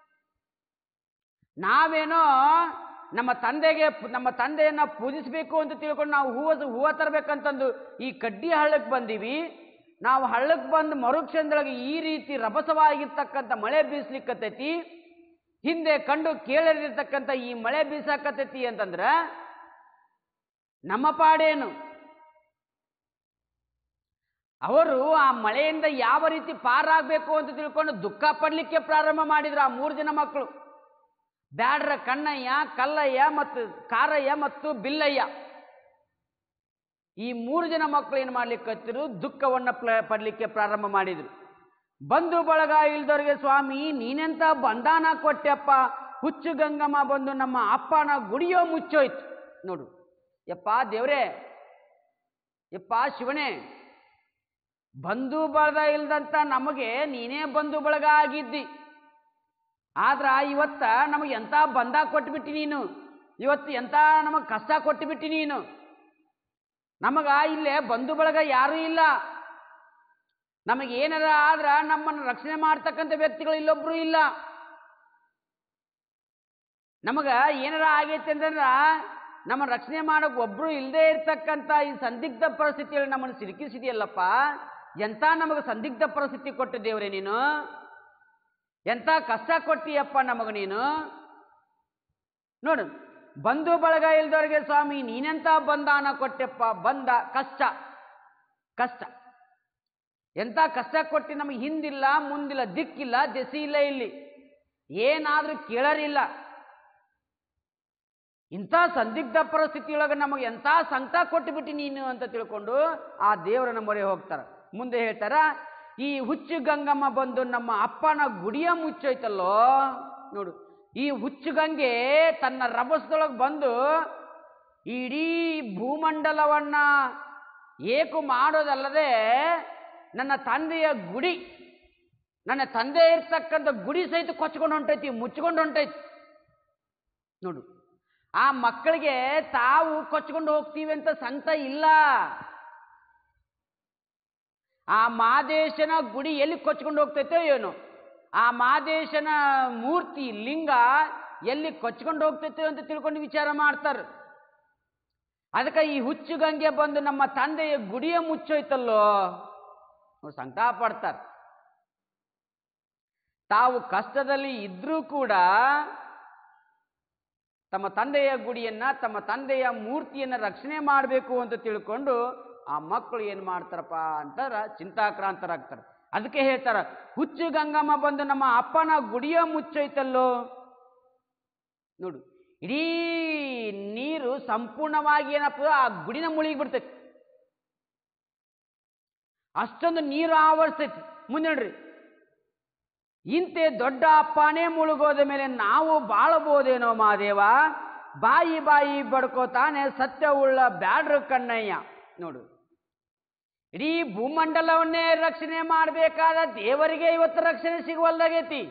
ನಾವೇನೋ ನಮ್ಮ ತಂದೆಗೆ ನಮ್ಮ ತಂದೆಯನ್ನ ಪೂಜಿಸಬೇಕು ಅಂತ ತಿಳ್ಕೊಂಡು ನಾವು ಹೂವ ಹೂವ ತರಬೇಕಂತಂದು ಈ ಕಡ್ಡಿ ಹಳ್ಳಕ್ಕೆ ಬಂದೀವಿ ನಾವು ಹಳ್ಳಕ್ಕೆ ಬಂದು ಮರುಕ್ಷಣದೊಳಗೆ ಈ ರೀತಿ ರಭಸವಾಗಿರ್ತಕ್ಕಂಥ ಮಳೆ ಬೀಸ್ಲಿಕ್ಕತ್ತೈತಿ ಹಿಂದೆ ಕಂಡು ಕೇಳರಿರ್ತಕ್ಕಂಥ ಈ ಮಳೆ ಬೀಸಾಕತ್ತೈತಿ ಅಂತಂದ್ರ ನಮ್ಮ ಪಾಡೇನು ಅವರು ಆ ಮಳೆಯಿಂದ ಯಾವ ರೀತಿ ಪಾರಾಗಬೇಕು ಅಂತ ತಿಳ್ಕೊಂಡು ದುಃಖ ಪಡ್ಲಿಕ್ಕೆ ಪ್ರಾರಂಭ ಮಾಡಿದ್ರು ಆ ಮೂರು ಜನ ಮಕ್ಕಳು ಬ್ಯಾಡ್ರ ಕಣ್ಣಯ್ಯ ಕಲ್ಲಯ್ಯ ಮತ್ತು ಕಾರಯ್ಯ ಮತ್ತು ಬಿಲ್ಲಯ್ಯ ಈ ಮೂರು ಜನ ಮಕ್ಕಳು ಏನು ಮಾಡ್ಲಿಕ್ಕೆ ದುಃಖವನ್ನ ಪ್ಲ- ಪಡ್ಲಿಕ್ಕೆ ಪ್ರಾರಂಭ ಮಾಡಿದ್ರು ಬಂಧು ಬಳಗ ಇಲ್ದವ್ರಿಗೆ ಸ್ವಾಮಿ ನೀನೆಂತ ಬಂಧಾನ ಕೊಟ್ಟೆಪ್ಪ ಹುಚ್ಚು ಗಂಗಮ್ಮ ಬಂದು ನಮ್ಮ ಅಪ್ಪನ ಗುಡಿಯೋ ಮುಚ್ಚೋಯ್ತು ನೋಡು ಯಪ್ಪ ದೇವ್ರೇ ಯಪ್ಪ ಶಿವನೇ ಬಂಧು ಬಳಗ ಇಲ್ದಂತ ನಮಗೆ ನೀನೇ ಬಂಧು ಬಳಗ ಆಗಿದ್ದಿ ಆದ್ರ ಇವತ್ತ ನಮಗೆ ಎಂತ ಬಂಧ ಕೊಟ್ಬಿಟ್ಟಿ ನೀನು ಇವತ್ತು ಎಂತ ನಮಗೆ ಕಷ್ಟ ಕೊಟ್ಟುಬಿಟ್ಟಿ ನೀನು ನಮಗ ಇಲ್ಲೇ ಬಂಧು ಬಳಗ ಯಾರೂ ಇಲ್ಲ ನಮಗೆ ಏನಾರ ಆದ್ರ ನಮ್ಮನ್ನು ರಕ್ಷಣೆ ಮಾಡ್ತಕ್ಕಂಥ ವ್ಯಕ್ತಿಗಳು ಇಲ್ಲೊಬ್ರು ಇಲ್ಲ ನಮಗ ಏನಾರ ಆಗೈತೆ ಅಂತಂದ್ರ ನಮ್ಮ ರಕ್ಷಣೆ ಮಾಡೋಕೆ ಒಬ್ರು ಇಲ್ಲದೆ ಇರ್ತಕ್ಕಂಥ ಈ ಸಂದಿಗ್ಧ ಪರಿಸ್ಥಿತಿಯಲ್ಲಿ ನಮ್ಮನ್ನು ಸಿಲುಕಿಸಿದೆಯಲ್ಲಪ್ಪ ಎಂತ ನಮಗೆ ಸಂದಿಗ್ಧ ಪರಿಸ್ಥಿತಿ ಕೊಟ್ಟು ದೇವ್ರೆ ನೀನು ಎಂತ ಕಷ್ಟ ಕೊಟ್ಟಿಯಪ್ಪ ನಮಗ ನೀನು ನೋಡು ಬಂಧು ಬಳಗ ಇಲ್ದವ್ರಿಗೆ ಸ್ವಾಮಿ ನೀನೆಂತ ಬಂಧಾನ ಕೊಟ್ಟೆಪ್ಪ ಬಂದ ಕಷ್ಟ ಕಷ್ಟ ಎಂತ ಕಷ್ಟ ಕೊಟ್ಟು ನಮಗೆ ಹಿಂದಿಲ್ಲ ಮುಂದಿಲ್ಲ ದಿಕ್ಕಿಲ್ಲ ದೆಸಿ ಇಲ್ಲ ಇಲ್ಲಿ ಏನಾದ್ರೂ ಕೇಳರಿಲ್ಲ ಇಂಥ ಸಂದಿಗ್ಧ ಪರಿಸ್ಥಿತಿಯೊಳಗೆ ನಮಗೆ ಎಂಥ ಸಂಕಟ ಕೊಟ್ಟುಬಿಟ್ಟು ನೀನು ಅಂತ ತಿಳ್ಕೊಂಡು ಆ ದೇವರನ್ನ ಮೊರೆ ಹೋಗ್ತಾರ ಮುಂದೆ ಹೇಳ್ತಾರ ಈ ಹುಚ್ಚು ಗಂಗಮ್ಮ ಬಂದು ನಮ್ಮ ಅಪ್ಪನ ಗುಡಿಯ ಮುಚ್ಚೋಯ್ತಲ್ಲೋ ನೋಡು ಈ ಹುಚ್ಚು ಗಂಗೆ ತನ್ನ ರಭಸದೊಳಗೆ ಬಂದು ಇಡೀ ಭೂಮಂಡಲವನ್ನ ಏಕು ಮಾಡೋದಲ್ಲದೆ ನನ್ನ ತಂದೆಯ ಗುಡಿ ನನ್ನ ತಂದೆ ಇರ್ತಕ್ಕಂಥ ಗುಡಿ ಸಹಿತ ಕೊಚ್ಕೊಂಡು ಹೊಂಟೈತಿ ಮುಚ್ಕೊಂಡು ಹೊಂಟೈತಿ ನೋಡು ಆ ಮಕ್ಕಳಿಗೆ ತಾವು ಕೊಚ್ಕೊಂಡು ಹೋಗ್ತೀವಿ ಅಂತ ಸಂತ ಇಲ್ಲ ಆ ಮಾದೇಶನ ಗುಡಿ ಎಲ್ಲಿ ಕೊಚ್ಕೊಂಡು ಹೋಗ್ತೈತೋ ಏನೋ ಆ ಮಾದೇಶನ ಮೂರ್ತಿ ಲಿಂಗ ಎಲ್ಲಿ ಕೊಚ್ಕೊಂಡು ಹೋಗ್ತೈತೋ ಅಂತ ತಿಳ್ಕೊಂಡು ವಿಚಾರ ಮಾಡ್ತಾರೆ ಅದಕ್ಕೆ ಈ ಹುಚ್ಚು ಗಂಗೆ ಬಂದು ನಮ್ಮ ತಂದೆಯ ಗುಡಿಯ ಮುಚ್ಚೋಯ್ತಲ್ಲೋ ಅವ್ರು ಸಂಕಟ ಪಡ್ತಾರೆ ತಾವು ಕಷ್ಟದಲ್ಲಿ ಇದ್ರೂ ಕೂಡ ತಮ್ಮ ತಂದೆಯ ಗುಡಿಯನ್ನ ತಮ್ಮ ತಂದೆಯ ಮೂರ್ತಿಯನ್ನ ರಕ್ಷಣೆ ಮಾಡಬೇಕು ಅಂತ ತಿಳ್ಕೊಂಡು ಆ ಮಕ್ಕಳು ಏನು ಮಾಡ್ತಾರಪ್ಪ ಅಂತಾರ ಚಿಂತಾಕ್ರಾಂತರಾಗ್ತಾರೆ ಅದಕ್ಕೆ ಹೇಳ್ತಾರ ಹುಚ್ಚು ಗಂಗಮ್ಮ ಬಂದು ನಮ್ಮ ಅಪ್ಪನ ಗುಡಿಯ ಮುಚ್ಚೈತಲ್ಲೋ ನೋಡು ಇಡೀ ನೀರು ಸಂಪೂರ್ಣವಾಗಿ ಏನಪ್ಪ ಆ ಗುಡಿನ ಮುಳುಗಿ ಬಿಡ್ತೈತಿ ಅಷ್ಟೊಂದು ನೀರು ಆವರಿಸ್ತೈತಿ ಮುಂದೆ ನೋಡ್ರಿ ಇಂತೆ ದೊಡ್ಡ ಅಪ್ಪನೇ ಮುಳುಗೋದ ಮೇಲೆ ನಾವು ಬಾಳಬಹುದೇನೋ ಮಾದೇವ ಬಾಯಿ ಬಾಯಿ ಬಡ್ಕೋತಾನೆ ಸತ್ಯವುಳ್ಳ ಬ್ಯಾಡ್ರು ಕಣ್ಣಯ್ಯ ನೋಡು ಇಡೀ ಭೂಮಂಡಲವನ್ನೇ ರಕ್ಷಣೆ ಮಾಡಬೇಕಾದ ದೇವರಿಗೆ ಇವತ್ತು ರಕ್ಷಣೆ ಸಿಗುವಲ್ದಾಗೈತಿ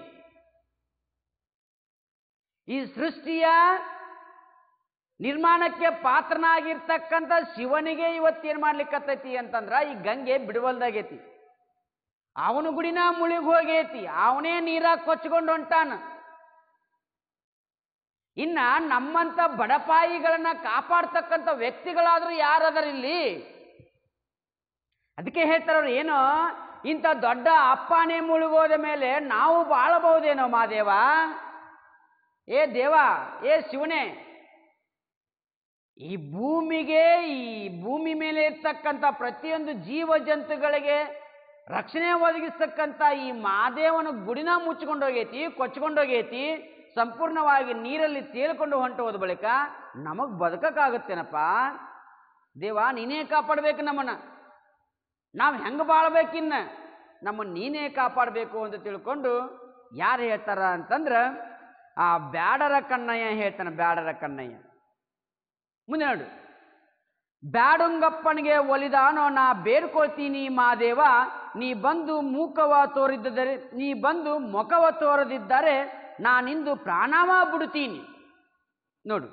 ಈ ಸೃಷ್ಟಿಯ ನಿರ್ಮಾಣಕ್ಕೆ ಪಾತ್ರನಾಗಿರ್ತಕ್ಕಂಥ ಶಿವನಿಗೆ ಇವತ್ತೇನ್ ಮಾಡ್ಲಿಕ್ಕತ್ತೈತಿ ಅಂತಂದ್ರ ಈ ಗಂಗೆ ಬಿಡುವಲ್ದಾಗೈತಿ ಅವನು ಗುಡಿನ ಮುಳುಗಿ ಹೋಗೈತಿ ಅವನೇ ನೀರಾಗ ಕೊಚ್ಕೊಂಡು ಹೊಂಟಾನ ಇನ್ನ ನಮ್ಮಂತ ಬಡಪಾಯಿಗಳನ್ನ ಕಾಪಾಡ್ತಕ್ಕಂಥ ವ್ಯಕ್ತಿಗಳಾದ್ರೂ ಯಾರದರ ಇಲ್ಲಿ ಅದಕ್ಕೆ ಹೇಳ್ತಾರವ್ರು ಏನು ಇಂಥ ದೊಡ್ಡ ಅಪ್ಪನೇ ಮುಳುಗೋದ ಮೇಲೆ ನಾವು ಬಾಳಬಹುದೇನೋ ಮಾದೇವ ಏ ದೇವ ಏ ಶಿವನೇ ಈ ಭೂಮಿಗೆ ಈ ಭೂಮಿ ಮೇಲೆ ಇರ್ತಕ್ಕಂಥ ಪ್ರತಿಯೊಂದು ಜೀವ ಜಂತುಗಳಿಗೆ ರಕ್ಷಣೆ ಒದಗಿಸ್ತಕ್ಕಂಥ ಈ ಮಾದೇವನ ಗುಡಿನ ಮುಚ್ಕೊಂಡೋಗೈತಿ ಕೊಚ್ಕೊಂಡೋಗೈತಿ ಸಂಪೂರ್ಣವಾಗಿ ನೀರಲ್ಲಿ ತೇಲ್ಕೊಂಡು ಹೊಂಟು ಹೋದ ಬಳಿಕ ನಮಗ್ ಬದುಕಕ್ಕಾಗುತ್ತೇನಪ್ಪ ದೇವ ನೀನೇ ಕಾಪಾಡ್ಬೇಕು ನಮ್ಮನ್ನ ನಾವು ಹೆಂಗೆ ಬಾಳ್ಬೇಕಿನ್ನ ನಮ್ಮನ್ನು ನೀನೇ ಕಾಪಾಡಬೇಕು ಅಂತ ತಿಳ್ಕೊಂಡು ಯಾರು ಹೇಳ್ತಾರ ಅಂತಂದ್ರ ಆ ಬ್ಯಾಡರ ಕಣ್ಣಯ್ಯ ಹೇಳ್ತಾನೆ ಬ್ಯಾಡರ ಕಣ್ಣಯ್ಯ ಮುಂದೆ ನೋಡು ಬ್ಯಾಡುಂಗಪ್ಪನಿಗೆ ಒಲಿದಾನೋ ನಾ ಬೇಡ್ಕೊಳ್ತೀನಿ ಮಾದೇವ ನೀ ಬಂದು ಮೂಕವ ತೋರಿದ್ದರೆ ನೀ ಬಂದು ಮೊಕವ ತೋರದಿದ್ದರೆ ನಾನಿಂದು ಪ್ರಾಣವ ಬಿಡುತ್ತೀನಿ ನೋಡು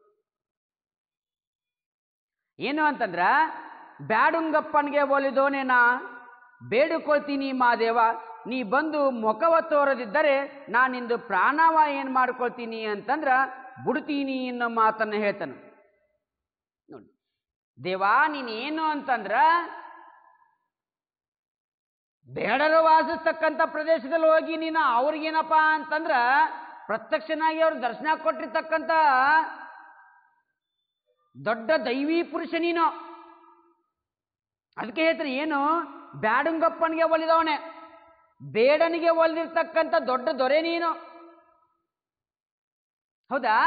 ಏನು ಅಂತಂದ್ರ ಬ್ಯಾಡುಂಗಪ್ಪನಿಗೆ ಒಲಿದೋನೆ ನಾ ಬೇಡಿಕೊಳ್ತೀನಿ ಮಾದೇವ ನೀ ಬಂದು ಮೊಕವ ತೋರದಿದ್ದರೆ ನಾನಿಂದು ಪ್ರಾಣವ ಏನು ಮಾಡ್ಕೊಳ್ತೀನಿ ಅಂತಂದ್ರ ಬಿಡ್ತೀನಿ ಅನ್ನೋ ಮಾತನ್ನು ಹೇಳ್ತಾನೆ ನೋಡಿ ದೇವಾ ನೀನೇನು ಅಂತಂದ್ರ ಬೇಡರು ವಾಸಿಸ್ತಕ್ಕಂಥ ಪ್ರದೇಶದಲ್ಲಿ ಹೋಗಿ ನೀನು ಅವ್ರಿಗೇನಪ್ಪ ಅಂತಂದ್ರ ಪ್ರತ್ಯಕ್ಷನಾಗಿ ಅವ್ರ ದರ್ಶನ ಕೊಟ್ಟಿರ್ತಕ್ಕಂಥ ದೊಡ್ಡ ದೈವಿ ಪುರುಷ ನೀನು ಅದಕ್ಕೆ ಹೇಳ್ತಾರೆ ಏನು ಬ್ಯಾಡುಂಗಪ್ಪನಿಗೆ ಒಲಿದವನೆ ಬೇಡನಿಗೆ ಒಲಿದಿರ್ತಕ್ಕಂಥ ದೊಡ್ಡ ದೊರೆ ನೀನು ಹೌದಾ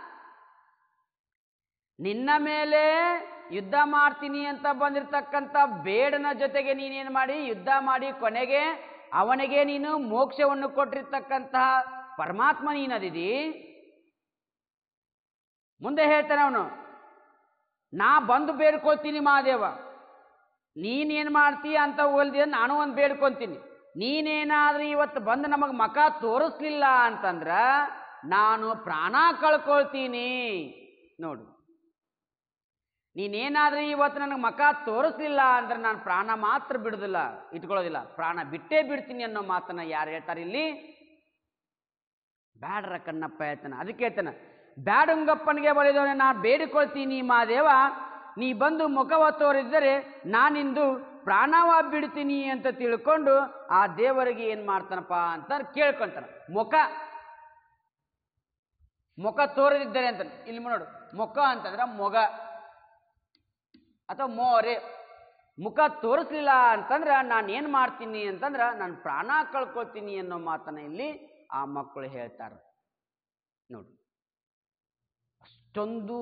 ನಿನ್ನ ಮೇಲೆ ಯುದ್ಧ ಮಾಡ್ತೀನಿ ಅಂತ ಬಂದಿರತಕ್ಕಂಥ ಬೇಡನ ಜೊತೆಗೆ ನೀನೇನು ಮಾಡಿ ಯುದ್ಧ ಮಾಡಿ ಕೊನೆಗೆ ಅವನಿಗೆ ನೀನು ಮೋಕ್ಷವನ್ನು ಕೊಟ್ಟಿರ್ತಕ್ಕಂತಹ ಪರಮಾತ್ಮ ನೀನದಿದಿ ಮುಂದೆ ಹೇಳ್ತಾನೆ ಅವನು ನಾ ಬಂದು ಬೇಡ್ಕೊಳ್ತೀನಿ ಮಹಾದೇವ ನೀನೇನು ಮಾಡ್ತೀಯ ಅಂತ ಹೋಲ್ದಿ ನಾನು ಒಂದು ಬೇಡ್ಕೊಂತೀನಿ ನೀನೇನಾದ್ರೂ ಇವತ್ತು ಬಂದು ನಮಗೆ ಮಕ ತೋರಿಸ್ಲಿಲ್ಲ ಅಂತಂದ್ರ ನಾನು ಪ್ರಾಣ ಕಳ್ಕೊಳ್ತೀನಿ ನೋಡು ನೀನೇನಾದ್ರೂ ಇವತ್ತು ನನಗೆ ಮಕ ತೋರಿಸ್ಲಿಲ್ಲ ಅಂದ್ರೆ ನಾನು ಪ್ರಾಣ ಮಾತ್ರ ಬಿಡುದಿಲ್ಲ ಇಟ್ಕೊಳ್ಳೋದಿಲ್ಲ ಪ್ರಾಣ ಬಿಟ್ಟೇ ಬಿಡ್ತೀನಿ ಅನ್ನೋ ಮಾತನ್ನ ಯಾರು ಹೇಳ್ತಾರೆ ಇಲ್ಲಿ ಬ್ಯಾಡ್ರ ಕಣ್ಣಪ್ಪ ಹೇಳ್ತಾನೆ ಅದಕ್ಕೆ ಹೇಳ್ತಾನೆ ಬ್ಯಾಡುಂಗಪ್ಪನಿಗೆ ಬಲಿದವನೇ ನಾ ಬೇಡಿಕೊಳ್ತೀನಿ ಮಾದೇವ ನೀ ಬಂದು ಮುಖವ ತೋರಿದರೆ ನಾನಿಂದು ಪ್ರಾಣವ ಬಿಡ್ತೀನಿ ಅಂತ ತಿಳ್ಕೊಂಡು ಆ ದೇವರಿಗೆ ಏನ್ ಮಾಡ್ತಾನಪ್ಪ ಅಂತ ಕೇಳ್ಕೊಂತಾನ ಮುಖ ಮುಖ ತೋರದಿದ್ದರೆ ಅಂತ ಇಲ್ಲಿ ನೋಡು ಮುಖ ಅಂತಂದ್ರೆ ಮೊಗ ಅಥವಾ ಮೋರೆ ಮುಖ ತೋರಿಸ್ಲಿಲ್ಲ ಅಂತಂದ್ರೆ ನಾನು ಏನು ಮಾಡ್ತೀನಿ ಅಂತಂದ್ರೆ ನಾನು ಪ್ರಾಣ ಕಳ್ಕೊಳ್ತೀನಿ ಅನ್ನೋ ಮಾತನ್ನ ಇಲ್ಲಿ ಆ ಮಕ್ಕಳು ಹೇಳ್ತಾರೆ ನೋಡಿ ಅಷ್ಟೊಂದು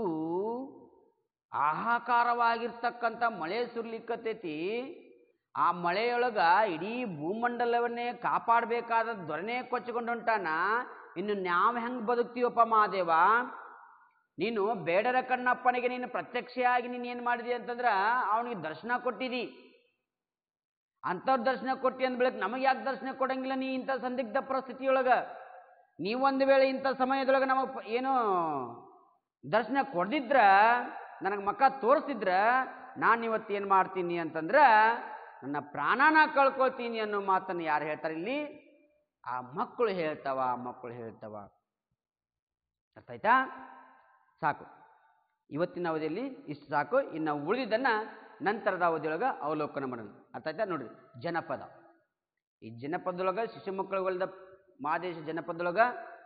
ಆಹಾಕಾರವಾಗಿರ್ತಕ್ಕಂಥ ಮಳೆ ಸುರ್ಲಿಕ್ಕತೈತಿ ಆ ಮಳೆಯೊಳಗ ಇಡೀ ಭೂಮಂಡಲವನ್ನೇ ಕಾಪಾಡಬೇಕಾದ ದೊರೆನೇ ಕೊಚ್ಚಿಕೊಂಡು ಹೊಂಟಾನ ಇನ್ನು ನಾವು ಹೆಂಗೆ ಬದುಕ್ತೀವಪ್ಪ ಮಹಾದೇವ ನೀನು ಬೇಡರ ಕಣ್ಣಪ್ಪನಿಗೆ ನೀನು ಪ್ರತ್ಯಕ್ಷವಾಗಿ ನೀನು ಏನು ಮಾಡಿದಿ ಅಂತಂದ್ರೆ ಅವನಿಗೆ ದರ್ಶನ ಕೊಟ್ಟಿದಿ ಅಂಥವ್ರ ದರ್ಶನ ಕೊಟ್ಟಿ ಅಂದ ಬಳಿಕ ನಮಗೆ ಯಾಕೆ ದರ್ಶನ ಕೊಡಂಗಿಲ್ಲ ನೀ ಇಂಥ ಸಂದಿಗ್ಧ ಪರಿಸ್ಥಿತಿಯೊಳಗೆ ನೀವೊಂದು ವೇಳೆ ಇಂಥ ಸಮಯದೊಳಗೆ ನಮಗೆ ಏನು ದರ್ಶನ ಕೊಡ್ದಿದ್ರ ನನಗೆ ಮಕ್ಕ ತೋರಿಸ್ತಿದ್ರ ನಾನು ಇವತ್ತು ಏನು ಮಾಡ್ತೀನಿ ಅಂತಂದ್ರೆ ನನ್ನ ಪ್ರಾಣನ ಕಳ್ಕೊಳ್ತೀನಿ ಅನ್ನೋ ಮಾತನ್ನು ಯಾರು ಹೇಳ್ತಾರೆ ಇಲ್ಲಿ ಆ ಮಕ್ಕಳು ಹೇಳ್ತಾವ ಆ ಮಕ್ಕಳು ಹೇಳ್ತಾವ ಅರ್ಥ ಆಯ್ತಾ ಸಾಕು ಇವತ್ತಿನ ಅವಧಿಯಲ್ಲಿ ಇಷ್ಟು ಸಾಕು ಇನ್ನು ಉಳಿದಿದ್ದನ್ನು ನಂತರದ ಅವಧಿಯೊಳಗೆ ಅವಲೋಕನ ಮಾಡೋಣ ಅರ್ಥ ಆಯ್ತಾ ನೋಡ್ರಿ ಜನಪದ ಈ ಜನಪದೊಳಗೆ ಶಿಶು ಮಕ್ಕಳುಗಳದ ಮಹಾದೇಶ ಜನಪದೊಳಗೆ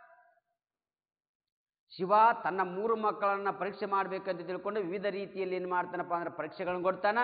ಶಿವ ತನ್ನ ಮೂರು ಮಕ್ಕಳನ್ನ ಪರೀಕ್ಷೆ ಮಾಡ್ಬೇಕಂತ ತಿಳ್ಕೊಂಡು ವಿವಿಧ ರೀತಿಯಲ್ಲಿ ಏನು ಮಾಡ್ತಾನಪ್ಪ ಅಂದ್ರೆ ಪರೀಕ್ಷೆಗಳನ್ನು ಕೊಡ್ತಾನ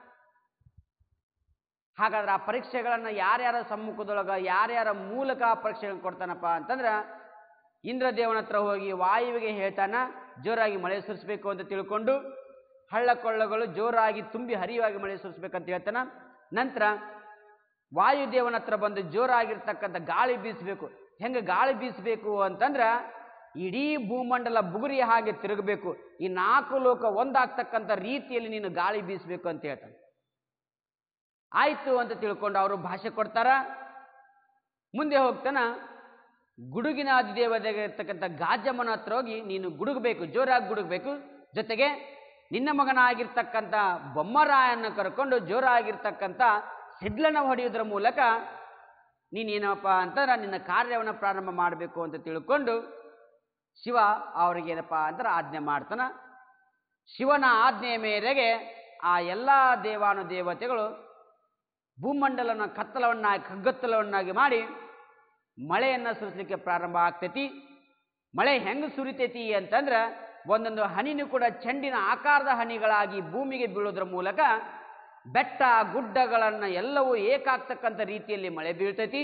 ಹಾಗಾದ್ರೆ ಆ ಪರೀಕ್ಷೆಗಳನ್ನು ಯಾರ್ಯಾರ ಸಮ್ಮುಖದೊಳಗೆ ಯಾರ್ಯಾರ ಮೂಲಕ ಆ ಪರೀಕ್ಷೆಗಳನ್ನು ಕೊಡ್ತಾನಪ್ಪ ಅಂತಂದ್ರೆ ಇಂದ್ರದೇವನ ಹತ್ರ ಹೋಗಿ ವಾಯುವಿಗೆ ಹೇಳ್ತಾನ ಜೋರಾಗಿ ಮಳೆ ಸುರಿಸ್ಬೇಕು ಅಂತ ತಿಳ್ಕೊಂಡು ಹಳ್ಳ ಕೊಳ್ಳಗಳು ಜೋರಾಗಿ ತುಂಬಿ ಹರಿಯುವಾಗಿ ಮಳೆ ಸುರಿಸ್ಬೇಕಂತ ಹೇಳ್ತಾನ ನಂತರ ವಾಯುದೇವನ ಹತ್ರ ಬಂದು ಜೋರಾಗಿರ್ತಕ್ಕಂಥ ಗಾಳಿ ಬೀಸಬೇಕು ಹೆಂಗೆ ಗಾಳಿ ಬೀಸಬೇಕು ಅಂತಂದ್ರೆ ಇಡೀ ಭೂಮಂಡಲ ಬುಗುರಿ ಹಾಗೆ ತಿರುಗಬೇಕು ಈ ನಾಲ್ಕು ಲೋಕ ಒಂದಾಗ್ತಕ್ಕಂಥ ರೀತಿಯಲ್ಲಿ ನೀನು ಗಾಳಿ ಬೀಸಬೇಕು ಅಂತ ಹೇಳ್ತಾನೆ ಆಯ್ತು ಅಂತ ತಿಳ್ಕೊಂಡು ಅವರು ಭಾಷೆ ಕೊಡ್ತಾರ ಮುಂದೆ ಹೋಗ್ತಾನ ಗುಡುಗಿನ ಅಧಿದೇವತೆಗೆ ಇರ್ತಕ್ಕಂಥ ಗಾಜಮ್ಮನ ಹತ್ರ ಹೋಗಿ ನೀನು ಗುಡುಗಬೇಕು ಜೋರಾಗಿ ಗುಡುಗಬೇಕು ಜೊತೆಗೆ ನಿನ್ನ ಮಗನಾಗಿರ್ತಕ್ಕಂಥ ಬೊಮ್ಮರಾಯನ್ನ ಕರ್ಕೊಂಡು ಜೋರಾಗಿರ್ತಕ್ಕಂಥ ಸಿಡ್ಲನ ಹೊಡೆಯುವುದರ ಮೂಲಕ ನೀನೇನಪ್ಪ ಅಂತಂದ್ರೆ ನಿನ್ನ ಕಾರ್ಯವನ್ನು ಪ್ರಾರಂಭ ಮಾಡಬೇಕು ಅಂತ ತಿಳ್ಕೊಂಡು ಶಿವ ಅವ್ರಿಗೇನಪ್ಪ ಅಂದ್ರೆ ಆಜ್ಞೆ ಮಾಡ್ತಾನ ಶಿವನ ಆಜ್ಞೆಯ ಮೇರೆಗೆ ಆ ಎಲ್ಲ ದೇವಾನುದೇವತೆಗಳು ಭೂಮಂಡಲನ ಕತ್ತಲವನ್ನಾಗಿ ಕಗ್ಗತ್ತಲವನ್ನಾಗಿ ಮಾಡಿ ಮಳೆಯನ್ನು ಸುರಿಸಲಿಕ್ಕೆ ಪ್ರಾರಂಭ ಆಗ್ತೈತಿ ಮಳೆ ಹೆಂಗೆ ಸುರಿತೈತಿ ಅಂತಂದ್ರೆ ಒಂದೊಂದು ಹನಿನೂ ಕೂಡ ಚೆಂಡಿನ ಆಕಾರದ ಹನಿಗಳಾಗಿ ಭೂಮಿಗೆ ಬೀಳೋದ್ರ ಮೂಲಕ ಬೆಟ್ಟ ಗುಡ್ಡಗಳನ್ನು ಎಲ್ಲವೂ ಏಕಾಗ್ತಕ್ಕಂಥ ರೀತಿಯಲ್ಲಿ ಮಳೆ ಬೀಳ್ತೈತಿ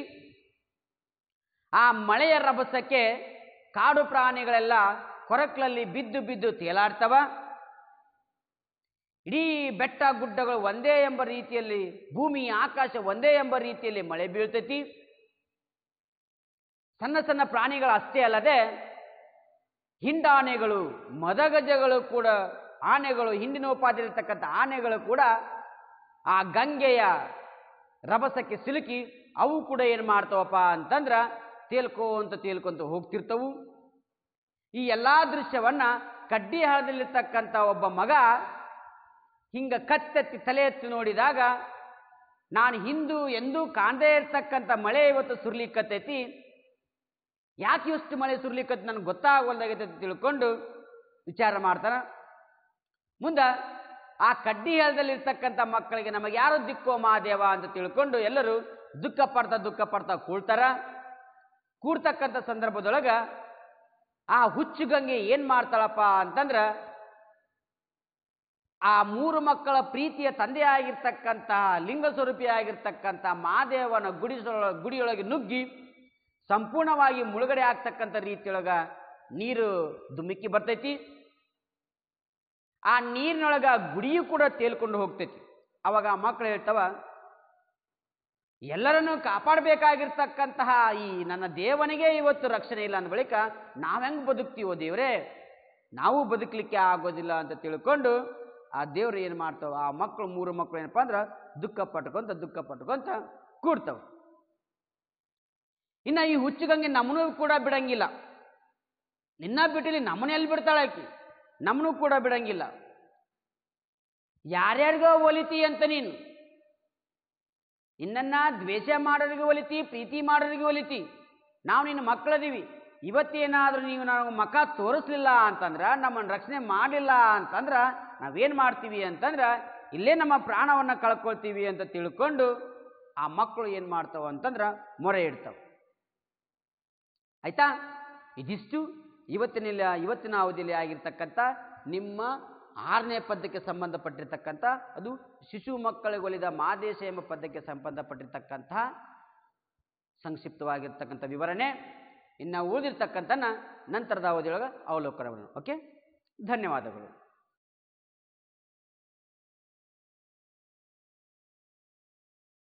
ಆ ಮಳೆಯ ರಭಸಕ್ಕೆ ಕಾಡು ಪ್ರಾಣಿಗಳೆಲ್ಲ ಕೊರಕ್ಲಲ್ಲಿ ಬಿದ್ದು ಬಿದ್ದು ತೇಲಾಡ್ತವ ಇಡೀ ಬೆಟ್ಟ ಗುಡ್ಡಗಳು ಒಂದೇ ಎಂಬ ರೀತಿಯಲ್ಲಿ ಭೂಮಿ ಆಕಾಶ ಒಂದೇ ಎಂಬ ರೀತಿಯಲ್ಲಿ ಮಳೆ ಬೀಳ್ತೈತಿ ಸಣ್ಣ ಸಣ್ಣ ಪ್ರಾಣಿಗಳು ಅಷ್ಟೇ ಅಲ್ಲದೆ ಹಿಂಡಾನೆಗಳು ಮದಗಜಗಳು ಕೂಡ ಆನೆಗಳು ಹಿಂಡಿನೋಪಾದಿರತಕ್ಕಂಥ ಆನೆಗಳು ಕೂಡ ಆ ಗಂಗೆಯ ರಭಸಕ್ಕೆ ಸಿಲುಕಿ ಅವು ಕೂಡ ಏನು ಮಾಡ್ತಾವಪ್ಪ ಅಂತಂದ್ರ ತೇಲ್ಕೋಂತ ತೇಲ್ಕೊಂತ ಹೋಗ್ತಿರ್ತವು ಈ ಎಲ್ಲಾ ದೃಶ್ಯವನ್ನ ಕಡ್ಡಿ ಹಳದಲ್ಲಿರ್ತಕ್ಕಂಥ ಒಬ್ಬ ಮಗ ಹಿಂಗ ಕತ್ತೆತ್ತಿ ತಲೆ ಎತ್ತಿ ನೋಡಿದಾಗ ನಾನು ಹಿಂದೂ ಎಂದೂ ಕಾಣದೇ ಇರ್ತಕ್ಕಂಥ ಮಳೆ ಇವತ್ತು ಸುರ್ಲಿಕ್ಕತ್ತೈತಿ ಯಾಕೆ ಇಷ್ಟು ಮಳೆ ಸುರ್ಲಿಕ್ಕತ್ತು ನನಗೆ ಗೊತ್ತಾಗಲ್ದಾಗೈತೆ ಅಂತ ತಿಳ್ಕೊಂಡು ವಿಚಾರ ಮಾಡ್ತಾನ ಮುಂದೆ ಆ ಕಡ್ಡಿ ಹೆಳದಲ್ಲಿರ್ತಕ್ಕಂಥ ಮಕ್ಕಳಿಗೆ ನಮಗೆ ಯಾರು ದಿಕ್ಕೋ ಮಹಾದೇವ ಅಂತ ತಿಳ್ಕೊಂಡು ಎಲ್ಲರೂ ದುಃಖ ಪಡ್ತಾ ದುಃಖ ಪಡ್ತಾ ಕೂಳ್ತಾರ ಕೂಡ್ತಕ್ಕಂಥ ಸಂದರ್ಭದೊಳಗ ಆ ಹುಚ್ಚು ಗಂಗೆ ಏನ್ ಮಾಡ್ತಾಳಪ್ಪ ಅಂತಂದ್ರ ಆ ಮೂರು ಮಕ್ಕಳ ಪ್ರೀತಿಯ ತಂದೆಯಾಗಿರ್ತಕ್ಕಂತಹ ಲಿಂಗ ಸ್ವರೂಪಿಯಾಗಿರ್ತಕ್ಕಂಥ ಮಹಾದೇವನ ಗುಡಿ ಗುಡಿಯೊಳಗೆ ನುಗ್ಗಿ ಸಂಪೂರ್ಣವಾಗಿ ಮುಳುಗಡೆ ಆಗ್ತಕ್ಕಂಥ ರೀತಿಯೊಳಗ ನೀರು ದುಮಿಕ್ಕಿ ಬರ್ತೈತಿ ಆ ನೀರಿನೊಳಗ ಗುಡಿಯು ಕೂಡ ತೇಲ್ಕೊಂಡು ಹೋಗ್ತೈತಿ ಅವಾಗ ಆ ಮಕ್ಕಳು ಹೇಳ್ತವ ಎಲ್ಲರನ್ನೂ ಕಾಪಾಡಬೇಕಾಗಿರ್ತಕ್ಕಂತಹ ಈ ನನ್ನ ದೇವನಿಗೆ ಇವತ್ತು ರಕ್ಷಣೆ ಇಲ್ಲ ಅಂದ ಬಳಿಕ ನಾವೆಂಗ್ ಬದುಕ್ತೀವೋ ದೇವ್ರೇ ನಾವು ಬದುಕಲಿಕ್ಕೆ ಆಗೋದಿಲ್ಲ ಅಂತ ತಿಳ್ಕೊಂಡು ಆ ದೇವ್ರು ಏನು ಮಾಡ್ತಾವ ಆ ಮಕ್ಕಳು ಮೂರು ಮಕ್ಕಳು ಏನಪ್ಪ ಅಂದ್ರೆ ದುಃಖ ಪಟ್ಕೊಂತ ದುಃಖ ಪಟ್ಕೊಂತ ಕೂಡ್ತಾವ ಇನ್ನ ಈ ಹುಚ್ಚುಗಂಗೆ ನಮ್ಮನೂ ಕೂಡ ಬಿಡಂಗಿಲ್ಲ ನಿನ್ನ ಬಿಟ್ಟಿಲಿ ನಮ್ಮನ್ನ ಎಲ್ಲಿ ಬಿಡ್ತಾಳೆ ಆಕಿ ನಮ್ಮನೂ ಕೂಡ ಬಿಡಂಗಿಲ್ಲ ಯಾರ್ಯಾರಿಗೋ ಒಲಿತಿ ಅಂತ ನೀನು ನಿನ್ನನ್ನ ದ್ವೇಷ ಮಾಡೋರಿಗೆ ಒಲಿತಿ ಪ್ರೀತಿ ಮಾಡೋರಿಗೆ ಒಲಿತಿ ನಾವು ನಿನ್ನ ಮಕ್ಕಳದೀವಿ ಇವತ್ತೇನಾದ್ರೂ ನೀವು ನಾವು ಮಖ ತೋರಿಸ್ಲಿಲ್ಲ ಅಂತಂದ್ರ ನಮ್ಮನ್ನು ರಕ್ಷಣೆ ಮಾಡಿಲ್ಲ ಅಂತಂದ್ರ ನಾವೇನ್ ಮಾಡ್ತೀವಿ ಅಂತಂದ್ರ ಇಲ್ಲೇ ನಮ್ಮ ಪ್ರಾಣವನ್ನ ಕಳ್ಕೊಳ್ತೀವಿ ಅಂತ ತಿಳ್ಕೊಂಡು ಆ ಮಕ್ಕಳು ಏನ್ ಮಾಡ್ತಾವ ಅಂತಂದ್ರ ಮೊರೆ ಇಡ್ತಾವ ಆಯ್ತಾ ಇದಿಷ್ಟು ಇವತ್ತಿನ ಇವತ್ತಿನ ಅವಧಿಯಲ್ಲಿ ಆಗಿರ್ತಕ್ಕಂಥ ನಿಮ್ಮ ಆರನೇ ಪದ್ಯಕ್ಕೆ ಸಂಬಂಧಪಟ್ಟಿರ್ತಕ್ಕಂಥ ಅದು ಶಿಶು ಮಕ್ಕಳಿಗೆ ಒಲಿದ ಮಾದೇಶ ಎಂಬ ಪದ್ಯಕ್ಕೆ ಸಂಬಂಧಪಟ್ಟಿರ್ತಕ್ಕಂತಹ ಸಂಕ್ಷಿಪ್ತವಾಗಿರ್ತಕ್ಕಂಥ ವಿವರಣೆ ಇನ್ನು ಉಳಿದಿರ್ತಕ್ಕಂಥ ನಂತರದ ಅವಧಿಯೊಳಗೆ ಅವಲೋಕನ ಮಾಡೋಣ ಓಕೆ ಧನ್ಯವಾದಗಳು